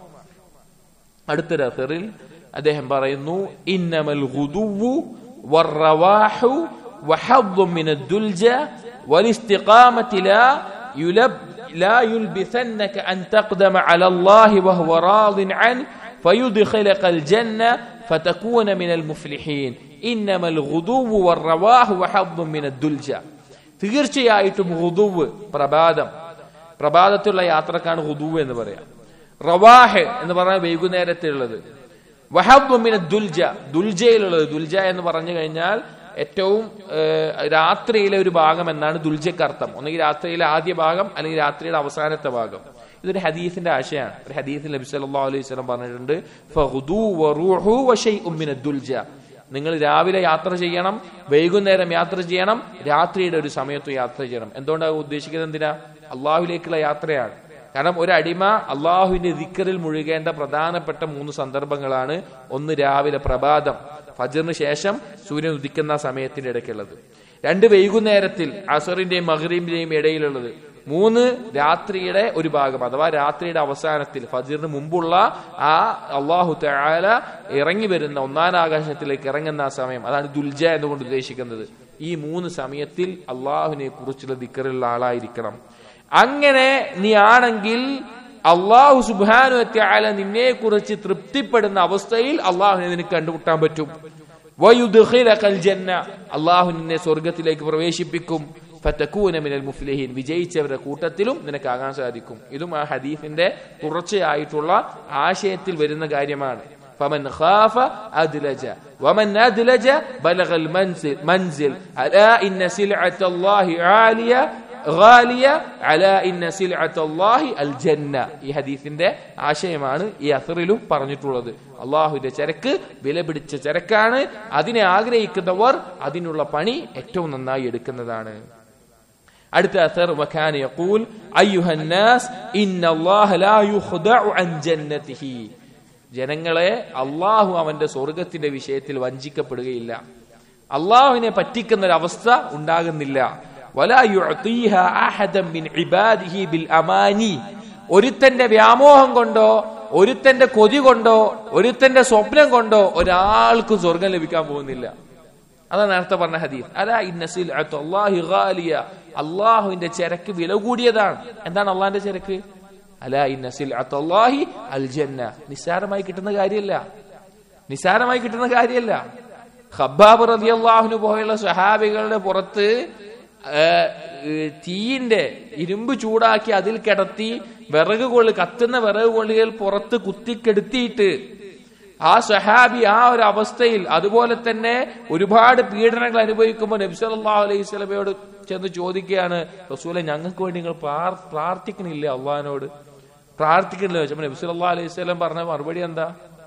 Speaker 1: അടുത്ത രസറിൽ അദ്ദേഹം പറയുന്നു ഇന്നമൽ ഗുദുവു വറവാഹു وحظ من الدلجة والاستقامة لا يلب لا يلبثنك أن تقدم على الله وهو راض عنه فيدخلك الجنة فتكون من المفلحين إنما الغدو والرواح وحظ من الدلجة തീർച്ചയായിട്ടും ഹുദുവ് പ്രഭാതം പ്രഭാതത്തിലുള്ള യാത്രക്കാണ് ഹുദുവ് എന്ന് പറയാം റവാഹ് എന്ന് പറഞ്ഞാൽ വൈകുന്നേരത്തിലുള്ളത് വഹബുമിന ദുൽജ ദുൽജയിലുള്ളത് ദുൽജ എന്ന് പറഞ്ഞു കഴിഞ്ഞാൽ ഏറ്റവും ഏഹ്, രാത്രിയിലെ ഒരു ഭാഗം എന്നാണ് ദുൽജക്ക് അർത്ഥം ഒന്നുകിൽ രാത്രിയിലെ ആദ്യ ഭാഗം അല്ലെങ്കിൽ രാത്രിയുടെ അവസാനത്തെ ഭാഗം ഇതൊരു ഹദീസിന്റെ ആശയാണ് ഒരു ഹദീസിൽ നബി സല്ലല്ലാഹു അലൈഹി വസല്ലം പറഞ്ഞിട്ടുണ്ട് ഫഹുദു വറൂഹു വശൈഉം മിന ദുൽജ നിങ്ങൾ രാവിലെ യാത്ര ചെയ്യണം വൈകുന്നേരം യാത്ര ചെയ്യണം രാത്രിയുടെ ഒരു സമയത്ത് യാത്ര ചെയ്യണം എന്തുകൊണ്ടാണ് ഉദ്ദേശിക്കുന്നത് എന്തിനാ അള്ളാഹുലേക്കുള്ള യാത്രയാണ് കാരണം ഒരു അടിമ അള്ളാഹുവിന്റെ ദിക്കറിൽ മുഴുകേണ്ട പ്രധാനപ്പെട്ട മൂന്ന് സന്ദർഭങ്ങളാണ് ഒന്ന് രാവിലെ പ്രഭാതം ഫജറിന് ശേഷം സൂര്യൻ ഉദിക്കുന്ന സമയത്തിന്റെ ഇടയ്ക്കുള്ളത് രണ്ട് വൈകുന്നേരത്തിൽ അസറിന്റെയും മഹ്റീബിന്റെയും ഇടയിലുള്ളത് മൂന്ന് രാത്രിയുടെ ഒരു ഭാഗം അഥവാ രാത്രിയുടെ അവസാനത്തിൽ ഫജറിന് മുമ്പുള്ള ആ അള്ളാഹു തആല ഇറങ്ങി വരുന്ന ഒന്നാം ആകാശത്തിലേക്ക് ഇറങ്ങുന്ന ആ സമയം അതാണ് ദുൽജ എന്നുകൊണ്ട് ഉദ്ദേശിക്കുന്നത് ഈ മൂന്ന് സമയത്തിൽ അള്ളാഹുവിനെ കുറിച്ചുള്ള ദിക്കറുള്ള ആളായിരിക്കണം അങ്ങനെ നീ ആണെങ്കിൽ അള്ളാഹു സുബാനു ത്യാല നിന്നെ കുറിച്ച് തൃപ്തിപ്പെടുന്ന അവസ്ഥയിൽ അള്ളാഹുവിനെ നിനക്ക് കണ്ടുമുട്ടാൻ പറ്റും വയുദ്ഖിലകൽ ജന്ന അള്ളാഹു നിന്നെ സ്വർഗത്തിലേക്ക് പ്രവേശിപ്പിക്കും ഫതകൂന മിനൽ മുഫ്ലിഹീൻ വിജയിച്ചവരുടെ കൂട്ടത്തിലും നിനക്കാകാൻ സാധിക്കും ഇതും ആ ഹദീഫിന്റെ തുടർച്ചയായിട്ടുള്ള ആശയത്തിൽ വരുന്ന കാര്യമാണ് فمن خاف أدلج ومن أدلج بلغ المنزل منزل ألا إن سلعة الله عالية ഗാലിയ അല ഇന്ന സിൽഅത്തല്ലാഹി അൽ ജന്ന ഈ ഹദീസിന്റെ ആശയമാണ് ഈ അസറിലും പറഞ്ഞിട്ടുള്ളത് അള്ളാഹുവിന്റെ ചരക്ക് വില പിടിച്ച ചരക്കാണ് അതിനെ ആഗ്രഹിക്കുന്നവർ അതിനുള്ള പണി ഏറ്റവും നന്നായി എടുക്കുന്നതാണ് അടുത്ത അസർ വഖാന യഖൂൽ അയ്യുഹന്നാസ് ഇന്നല്ലാഹ ലാ യുഖ്ദഉ അൻ ജന്നതിഹി ജനങ്ങളെ അള്ളാഹു അവന്റെ സ്വർഗത്തിന്റെ വിഷയത്തിൽ വഞ്ചിക്കപ്പെടുകയില്ല അള്ളാഹുവിനെ പറ്റിക്കുന്ന ഒരു അവസ്ഥ ഉണ്ടാകുന്നില്ല വലാ യുഅതീഹ അഹദൻ മിൻ ഇബാദിഹി ബിൽ അമാനി ഒരുത്തന്റെ വ്യാമോഹം കൊണ്ടോ ഒരുത്തന്റെ കൊതി കൊണ്ടോ ഒരുത്തന്റെ സ്വപ്നം കൊണ്ടോ ഒരാൾക്കും സ്വർഗം ലഭിക്കാൻ പോകുന്നില്ല അതാണ് നേരത്തെ പറഞ്ഞ ഹദീസ് അല ഇന്നസിൽ ഗാലിയ അള്ളാഹുവിന്റെ ചരക്ക് വില കൂടിയതാണ് എന്താണ് അള്ളാഹിന്റെ ചരക്ക് അല ഇന്നസിൽ അള്ളാഹി അൽ ജന്ന നിസ്സാരമായി കിട്ടുന്ന കാര്യമല്ല നിസ്സാരമായി കിട്ടുന്ന കാര്യമല്ല ഖബ്ബാബ് റളിയല്ലാഹുവിന് പോയുള്ള സഹാബികളുടെ പുറത്ത് തീയിന്റെ ഇരുമ്പ് ചൂടാക്കി അതിൽ കിടത്തി വിറക് കൊള്ളി കത്തുന്ന വിറക് കൊള്ളികൾ പുറത്ത് കുത്തിക്കെടുത്തിയിട്ട് ആ സഹാബി ആ ഒരു അവസ്ഥയിൽ അതുപോലെ തന്നെ ഒരുപാട് പീഡനങ്ങൾ അനുഭവിക്കുമ്പോൾ നബ്സല്ലാ അലൈഹി സ്വലമയോട് ചെന്ന് ചോദിക്കുകയാണ് റസൂലെ ഞങ്ങൾക്ക് വേണ്ടി നിങ്ങൾ പ്രാർത്ഥിക്കണില്ല അള്ളഹാനോട് പ്രാർത്ഥിക്കണില്ല ചോദിച്ചപ്പോൾ നബ്സല്ലാ അലൈഹി സ്വലം പറഞ്ഞ മറുപടി എന്താ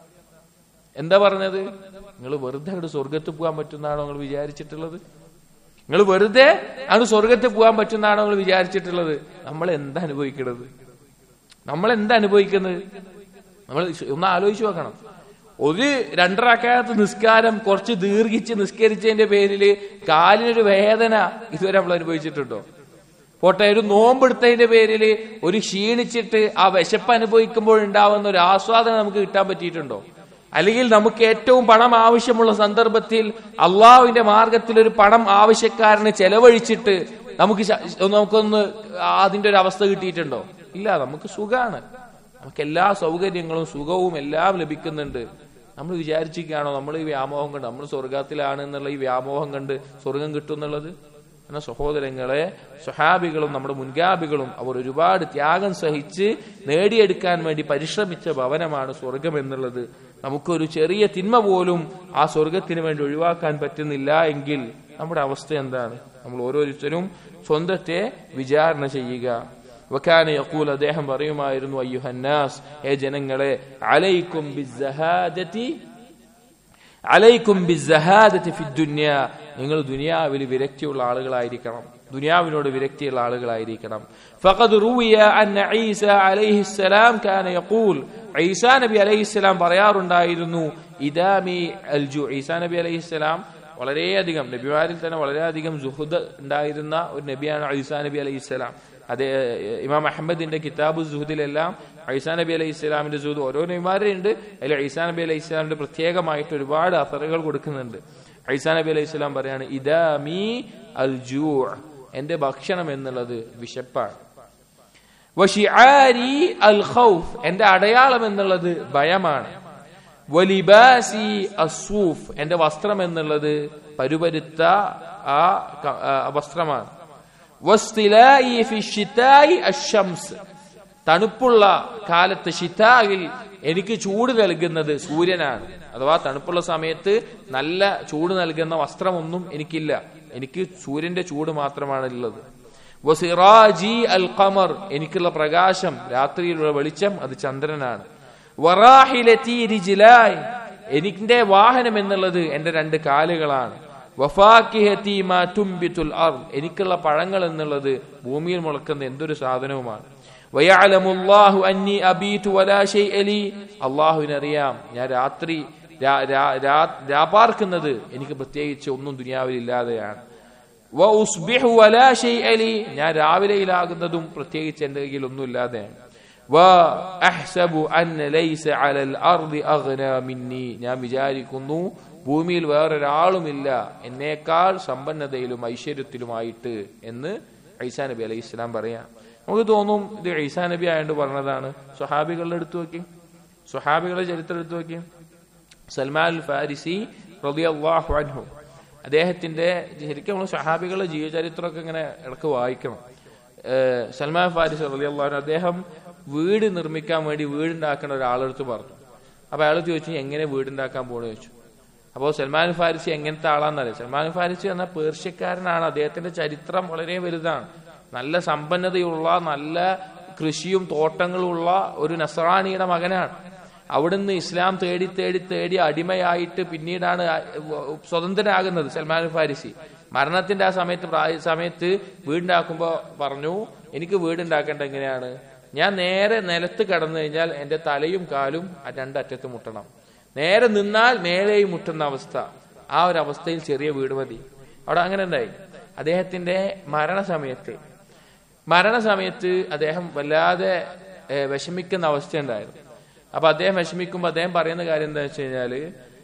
Speaker 1: എന്താ പറഞ്ഞത് നിങ്ങൾ വെറുതെ അങ്ങോട്ട് സ്വർഗത്ത് പോകാൻ പറ്റുന്നതാണോ നിങ്ങൾ വിചാരിച്ചിട്ടുള്ളത് നിങ്ങൾ വെറുതെ അങ്ങ് സ്വർഗത്ത് പോകാൻ പറ്റുന്നതാണോ നിങ്ങൾ വിചാരിച്ചിട്ടുള്ളത് നമ്മൾ എന്താ അനുഭവിക്കുന്നത് നമ്മൾ എന്താ അനുഭവിക്കുന്നത് നമ്മൾ ഒന്ന് ആലോചിച്ച് നോക്കണം ഒരു രണ്ടരക്കാലത്ത് നിസ്കാരം കുറച്ച് ദീർഘിച്ച് നിസ്കരിച്ചതിന്റെ പേരിൽ കാലിനൊരു വേദന ഇതുവരെ നമ്മൾ അനുഭവിച്ചിട്ടുണ്ടോ പോട്ടെ ഒരു നോമ്പെടുത്തതിന്റെ പേരിൽ ഒരു ക്ഷീണിച്ചിട്ട് ആ വിശപ്പ് അനുഭവിക്കുമ്പോൾ ഉണ്ടാവുന്ന ഒരു ആസ്വാദനം നമുക്ക് കിട്ടാൻ പറ്റിയിട്ടുണ്ടോ അല്ലെങ്കിൽ നമുക്ക് ഏറ്റവും പണം ആവശ്യമുള്ള സന്ദർഭത്തിൽ അള്ളാഹുവിന്റെ മാർഗത്തിൽ ഒരു പണം ആവശ്യക്കാരന് ചെലവഴിച്ചിട്ട് നമുക്ക് നമുക്കൊന്ന് അതിന്റെ ഒരു അവസ്ഥ കിട്ടിയിട്ടുണ്ടോ ഇല്ല നമുക്ക് സുഖാണ് നമുക്ക് എല്ലാ സൗകര്യങ്ങളും സുഖവും എല്ലാം ലഭിക്കുന്നുണ്ട് നമ്മൾ വിചാരിച്ചിരിക്കുകയാണോ നമ്മൾ ഈ വ്യാമോഹം കണ്ട് നമ്മൾ സ്വർഗത്തിലാണ് എന്നുള്ള ഈ വ്യാമോഹം കണ്ട് സ്വർഗം കിട്ടും എന്നുള്ളത് എന്ന സഹോദരങ്ങളെ സ്വഹാബികളും നമ്മുടെ മുൻഗാബികളും അവർ ഒരുപാട് ത്യാഗം സഹിച്ച് നേടിയെടുക്കാൻ വേണ്ടി പരിശ്രമിച്ച ഭവനമാണ് സ്വർഗം എന്നുള്ളത് നമുക്കൊരു ചെറിയ തിന്മ പോലും ആ സ്വർഗത്തിന് വേണ്ടി ഒഴിവാക്കാൻ പറ്റുന്നില്ല എങ്കിൽ നമ്മുടെ അവസ്ഥ എന്താണ് നമ്മൾ ഓരോരുത്തരും സ്വന്തത്തെ വിചാരണ ചെയ്യുക വക്കാന യഖൂൽ അദ്ദേഹം പറയുമായിരുന്നു അയ്യുഹന്നാസ് ഏ ജനങ്ങളെ അലൈക്കും ബിസ്സഹാദതി അലൈക്കും ബിസ്സഹാദതി ഫി ദുനിയ നിങ്ങൾ ദുനിയാവിൽ വിരക്തിയുള്ള ആളുകളായിരിക്കണം ദുനിയാവിനോട് വിരക്തിയുള്ള ആളുകളായിരിക്കണം ഫഖദ് റൂവിയ അന്ന ഈസ അലൈഹിസ്സലാം കാന യഖൂൽ ഈസാ നബി അലൈഹിസ്സലാം പറയാറുണ്ടായിരുന്നു ഇദാമി അൽജു ഈസാ നബി അലൈഹിസ്സലാം വളരെയധികം നബിമാരിൽ തന്നെ വളരെയധികം സുഹൃദ് ഉണ്ടായിരുന്ന ഒരു നബിയാണ് ഐസാ നബി അലൈഹിസ്സലാം അതേ ഇമാം അഹമ്മദിന്റെ കിതാബ് സുഹുദിലെല്ലാം ഐസാ നബി അലൈഹി ഇസ്ലാമിന്റെ സുഹൃദ് ഓരോ നബിമാരുണ്ട് അതിൽ ഐസാ നബി അലൈഹി ഇസ്ലാമിന്റെ പ്രത്യേകമായിട്ട് ഒരുപാട് അസറുകൾ കൊടുക്കുന്നുണ്ട് ഐസാ നബി അലൈഹി ഇസ്ലാം പറയാണ് ഇദാ മീ അൽ ജൂ എന്റെ ഭക്ഷണം എന്നുള്ളത് വിശപ്പാണ് വഷിആരി അൽ ഖൗഫ് എന്റെ അടയാളം എന്നുള്ളത് ഭയമാണ് വലിബാസി അസൂഫ് എന്റെ വസ്ത്രം എന്നുള്ളത് പരുപരുത്ത ആ വസ്ത്രമാണ് തണുപ്പുള്ള കാലത്ത് ഷിതായിൽ എനിക്ക് ചൂട് നൽകുന്നത് സൂര്യനാണ് അഥവാ തണുപ്പുള്ള സമയത്ത് നല്ല ചൂട് നൽകുന്ന വസ്ത്രമൊന്നും എനിക്കില്ല എനിക്ക് സൂര്യന്റെ ചൂട് മാത്രമാണ് ഉള്ളത് വസിറാജി അൽ ഖമർ എനിക്കുള്ള പ്രകാശം രാത്രിയിലുള്ള വെളിച്ചം അത് ചന്ദ്രനാണ് വറാഹിലത്തി റിജിലായ് എനിന്റെ വാഹനം എന്നുള്ളത് എന്റെ രണ്ട് കാലുകളാണ് വഫാക്കിഹത്തി മാ തുംബിത്തുൽ അർ എനിക്കുള്ള പഴങ്ങൾ എന്നുള്ളത് ഭൂമിയിൽ മുളക്കുന്ന എന്തൊരു സാധനവുമാണ് വയഅലമുല്ലാഹു അന്നി അബീതു വലാ ഷൈഅ ലി അല്ലാഹുവിനറിയാം ഞാൻ രാത്രി രാപാർക്കുന്നത് എനിക്ക് പ്രത്യേകിച്ച് ഒന്നും ദുനിയാവിൽ ഇല്ലാതെയാണ് വ ഉസ്ബിഹു വലാ ഷൈഅ ലി ഞാൻ രാവിലെയിലാകുന്നതും പ്രത്യേകിച്ച് എന്റെ കയ്യിൽ ഒന്നും ഇല്ലാതെയാണ് വഅഹ്സബു അന്ന ലൈസ അലൽ അർദി അഗ്ന മിന്നി ഞാൻ വിചാരിക്കുന്നു ഭൂമിയിൽ വേറൊരാളുമില്ല എന്നേക്കാൾ സമ്പന്നതയിലും ഐശ്വര്യത്തിലുമായിട്ട് എന്ന് ഐസാ നബി അലൈഹി ഇസ്ലാം പറയാം നമുക്ക് തോന്നും ഇത് ഐസാ നബി ആയതുകൊണ്ട് പറഞ്ഞതാണ് സ്വഹാബികളുടെ എടുത്തു നോക്കി സ്വഹാബികളുടെ ചരിത്രം എടുത്തു നോക്കി സൽമാൻ അൽ ഫാരിസി റളിയല്ലാഹു അൻഹു അദ്ദേഹത്തിന്റെ ശരിക്കും നമ്മൾ സ്വഹാബികളുടെ ജീവചരിത്രമൊക്കെ ഇങ്ങനെ ഇടക്ക് വായിക്കണം സൽമാൻ ഫാരിസ് റളിയല്ലാഹു അൻഹു അദ്ദേഹം വീട് നിർമ്മിക്കാൻ വേണ്ടി വീടുണ്ടാക്കുന്ന ഒരാളെടുത്ത് പറഞ്ഞു അപ്പൊ അയാൾ ചോദിച്ചു എങ്ങനെ വീടുണ്ടാക്കാൻ പോണെന്ന് ചോദിച്ചു അപ്പോൾ സൽമാൻ ഫാരിസി എങ്ങനത്തെ ആളാന്നറിയാം സൽമാൻ ഫാരിസി എന്ന പേർഷ്യക്കാരനാണ് അദ്ദേഹത്തിന്റെ ചരിത്രം വളരെ വലുതാണ് നല്ല സമ്പന്നതയുള്ള നല്ല കൃഷിയും തോട്ടങ്ങളുള്ള ഒരു നസറാണിയുടെ മകനാണ് അവിടുന്ന് ഇസ്ലാം തേടി തേടി തേടി അടിമയായിട്ട് പിന്നീടാണ് ആ- സ്വതന്ത്രനാകുന്നത് സൽമാൻ ഫാരിസി മരണത്തിന്റെ ആ സമയത്ത് പ്രായ സമയത്ത് വീടുണ്ടാക്കുമ്പോ പറഞ്ഞു എനിക്ക് വീടുണ്ടാക്കേണ്ട എങ്ങനെയാണ് ഞാൻ നേരെ നിലത്ത് കടന്നു കഴിഞ്ഞാൽ എന്റെ തലയും കാലും ആ രണ്ടറ്റത്ത് മുട്ടണം നേരെ നിന്നാൽ മേലെയും മുട്ടുന്ന അവസ്ഥ ആ ഒരു അവസ്ഥയിൽ ചെറിയ വീട് മതി അവിടെ അങ്ങനെ ഉണ്ടായി അദ്ദേഹത്തിന്റെ മരണസമയത്ത് മരണസമയത്ത് അദ്ദേഹം വല്ലാതെ ഏഹ്, വിഷമിക്കുന്ന അവസ്ഥയുണ്ടായിരുന്നു അപ്പൊ അദ്ദേഹം വിഷമിക്കുമ്പോൾ അദ്ദേഹം പറയുന്ന കാര്യം എന്താ വെച്ച് കഴിഞ്ഞാല്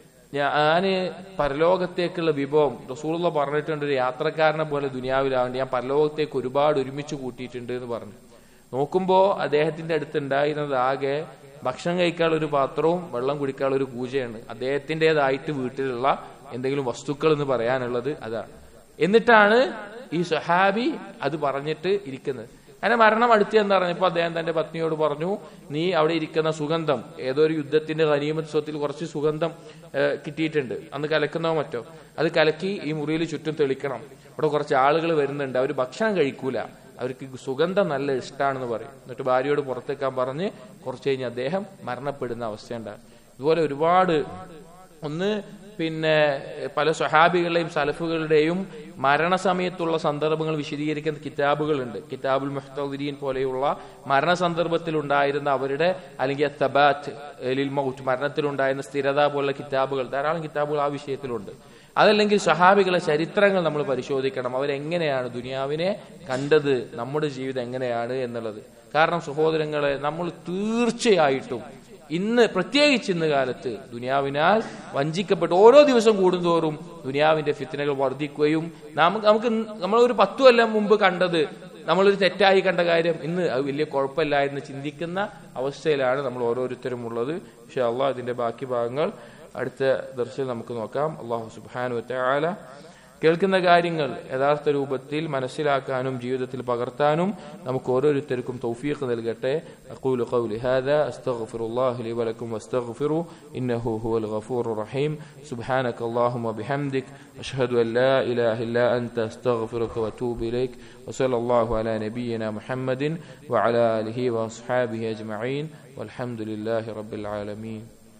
Speaker 1: ഞാന് പരലോകത്തേക്കുള്ള വിഭവം റസൂള്ള പറഞ്ഞിട്ടുണ്ട് ഒരു യാത്രക്കാരനെ പോലെ ദുനിയാവിലാവേണ്ടി ഞാൻ പരലോകത്തേക്ക് ഒരുപാട് ഒരുമിച്ച് കൂട്ടിയിട്ടുണ്ട് എന്ന് പറഞ്ഞു നോക്കുമ്പോ അദ്ദേഹത്തിന്റെ അടുത്ത് ഉണ്ടായിരുന്നത് ആകെ ഭക്ഷണം കഴിക്കാനുള്ള ഒരു പാത്രവും വെള്ളം കുടിക്കാനുള്ള ഒരു പൂജയാണ് അദ്ദേഹത്തിൻ്റെതായിട്ട് വീട്ടിലുള്ള എന്തെങ്കിലും വസ്തുക്കൾ എന്ന് പറയാനുള്ളത് അതാണ് എന്നിട്ടാണ് ഈ സഹാബി അത് പറഞ്ഞിട്ട് ഇരിക്കുന്നത് അങ്ങനെ മരണം അടുത്ത് എന്ന് പറഞ്ഞപ്പോ അദ്ദേഹം തന്റെ പത്നിയോട് പറഞ്ഞു നീ അവിടെ ഇരിക്കുന്ന സുഗന്ധം ഏതോ ഒരു യുദ്ധത്തിന്റെ ഗനീമത്ത് സ്വത്തിൽ കുറച്ച് സുഗന്ധം ഏഹ്, കിട്ടിയിട്ടുണ്ട് അന്ന് കലക്കുന്നോ മറ്റോ അത് കലക്കി ഈ മുറിയിൽ ചുറ്റും തെളിക്കണം ഇവിടെ കുറച്ച് ആളുകൾ വരുന്നുണ്ട് അവർ ഭക്ഷണം കഴിക്കൂല അവർക്ക് സുഗന്ധം നല്ല ഇഷ്ടമാണെന്ന് പറയും എന്നിട്ട് ഭാര്യയോട് പുറത്തേക്കാൻ പറഞ്ഞ് കുറച്ച് കഴിഞ്ഞ് അദ്ദേഹം മരണപ്പെടുന്ന അവസ്ഥയുണ്ടാകും ഇതുപോലെ ഒരുപാട് ഒന്ന് പിന്നെ പല സ്വഹാബികളുടെയും സലഫുകളുടെയും മരണസമയത്തുള്ള സന്ദർഭങ്ങൾ വിശദീകരിക്കുന്ന കിതാബുകളുണ്ട് കിതാബുൽ മുഹ്തദീൻ പോലെയുള്ള മരണസന്ദർഭത്തിൽ ഉണ്ടായിരുന്ന അവരുടെ അല്ലെങ്കിൽ തബാത്ത് ലിൽ മൗത്ത് മരണത്തിലുണ്ടായിരുന്ന സ്ഥിരത പോലുള്ള കിതാബുകൾ ധാരാളം കിതാബുകൾ ആ വിഷയത്തിലുണ്ട് അതല്ലെങ്കിൽ സഹാബികളെ ചരിത്രങ്ങൾ നമ്മൾ പരിശോധിക്കണം അവരെങ്ങനെയാണ് ദുനിയാവിനെ കണ്ടത് നമ്മുടെ ജീവിതം എങ്ങനെയാണ് എന്നുള്ളത് കാരണം സഹോദരങ്ങളെ നമ്മൾ തീർച്ചയായിട്ടും ഇന്ന് പ്രത്യേകിച്ച് ഇന്ന് കാലത്ത് ദുനിയാവിനാൽ വഞ്ചിക്കപ്പെട്ട് ഓരോ ദിവസം കൂടുന്തോറും ദുനിയാവിന്റെ ഫിത്തനകൾ വർദ്ധിക്കുകയും നമുക്ക് നമുക്ക് നമ്മൾ ഒരു പത്തു കൊല്ലം മുമ്പ് കണ്ടത് നമ്മളൊരു തെറ്റായി കണ്ട കാര്യം ഇന്ന് അത് വലിയ കുഴപ്പമില്ല എന്ന് ചിന്തിക്കുന്ന അവസ്ഥയിലാണ് നമ്മൾ ഓരോരുത്തരും ഉള്ളത് പക്ഷെ അള്ളാഹ് ഇതിന്റെ ബാക്കി ഭാഗങ്ങൾ അടുത്ത ദർശനം നമുക്ക് നോക്കാം അള്ളാഹു സുബാനു ആല കേൾക്കുന്ന കാര്യങ്ങൾ യഥാർത്ഥ രൂപത്തിൽ മനസ്സിലാക്കാനും ജീവിതത്തിൽ പകർത്താനും നമുക്ക് ഓരോരുത്തർക്കും തൗഫീഖ് നൽകട്ടെ അഖൂലു ഖൗലി ഹാദാ അസ്തഗ്ഫിറുല്ലാഹി ലി വലക്കും വസ്തഗ്ഫിറു ഇന്നഹു ഹുവൽ ഗഫൂറുർ റഹീം സുബ്ഹാനക അല്ലാഹുമ്മ ബിഹംദിക് അഷ്ഹദു അൻ ലാ ഇലാഹ ഇല്ലാ അൻത അസ്തഗ്ഫിറുക വഅതൂബു ഇലൈക് വസല്ലല്ലാഹു അലാ നബിയ്യിന മുഹമ്മദിൻ വഅലാ ആലിഹി വഅസ്ഹാബിഹി അജ്മഈൻ والحمد لله رب العالمين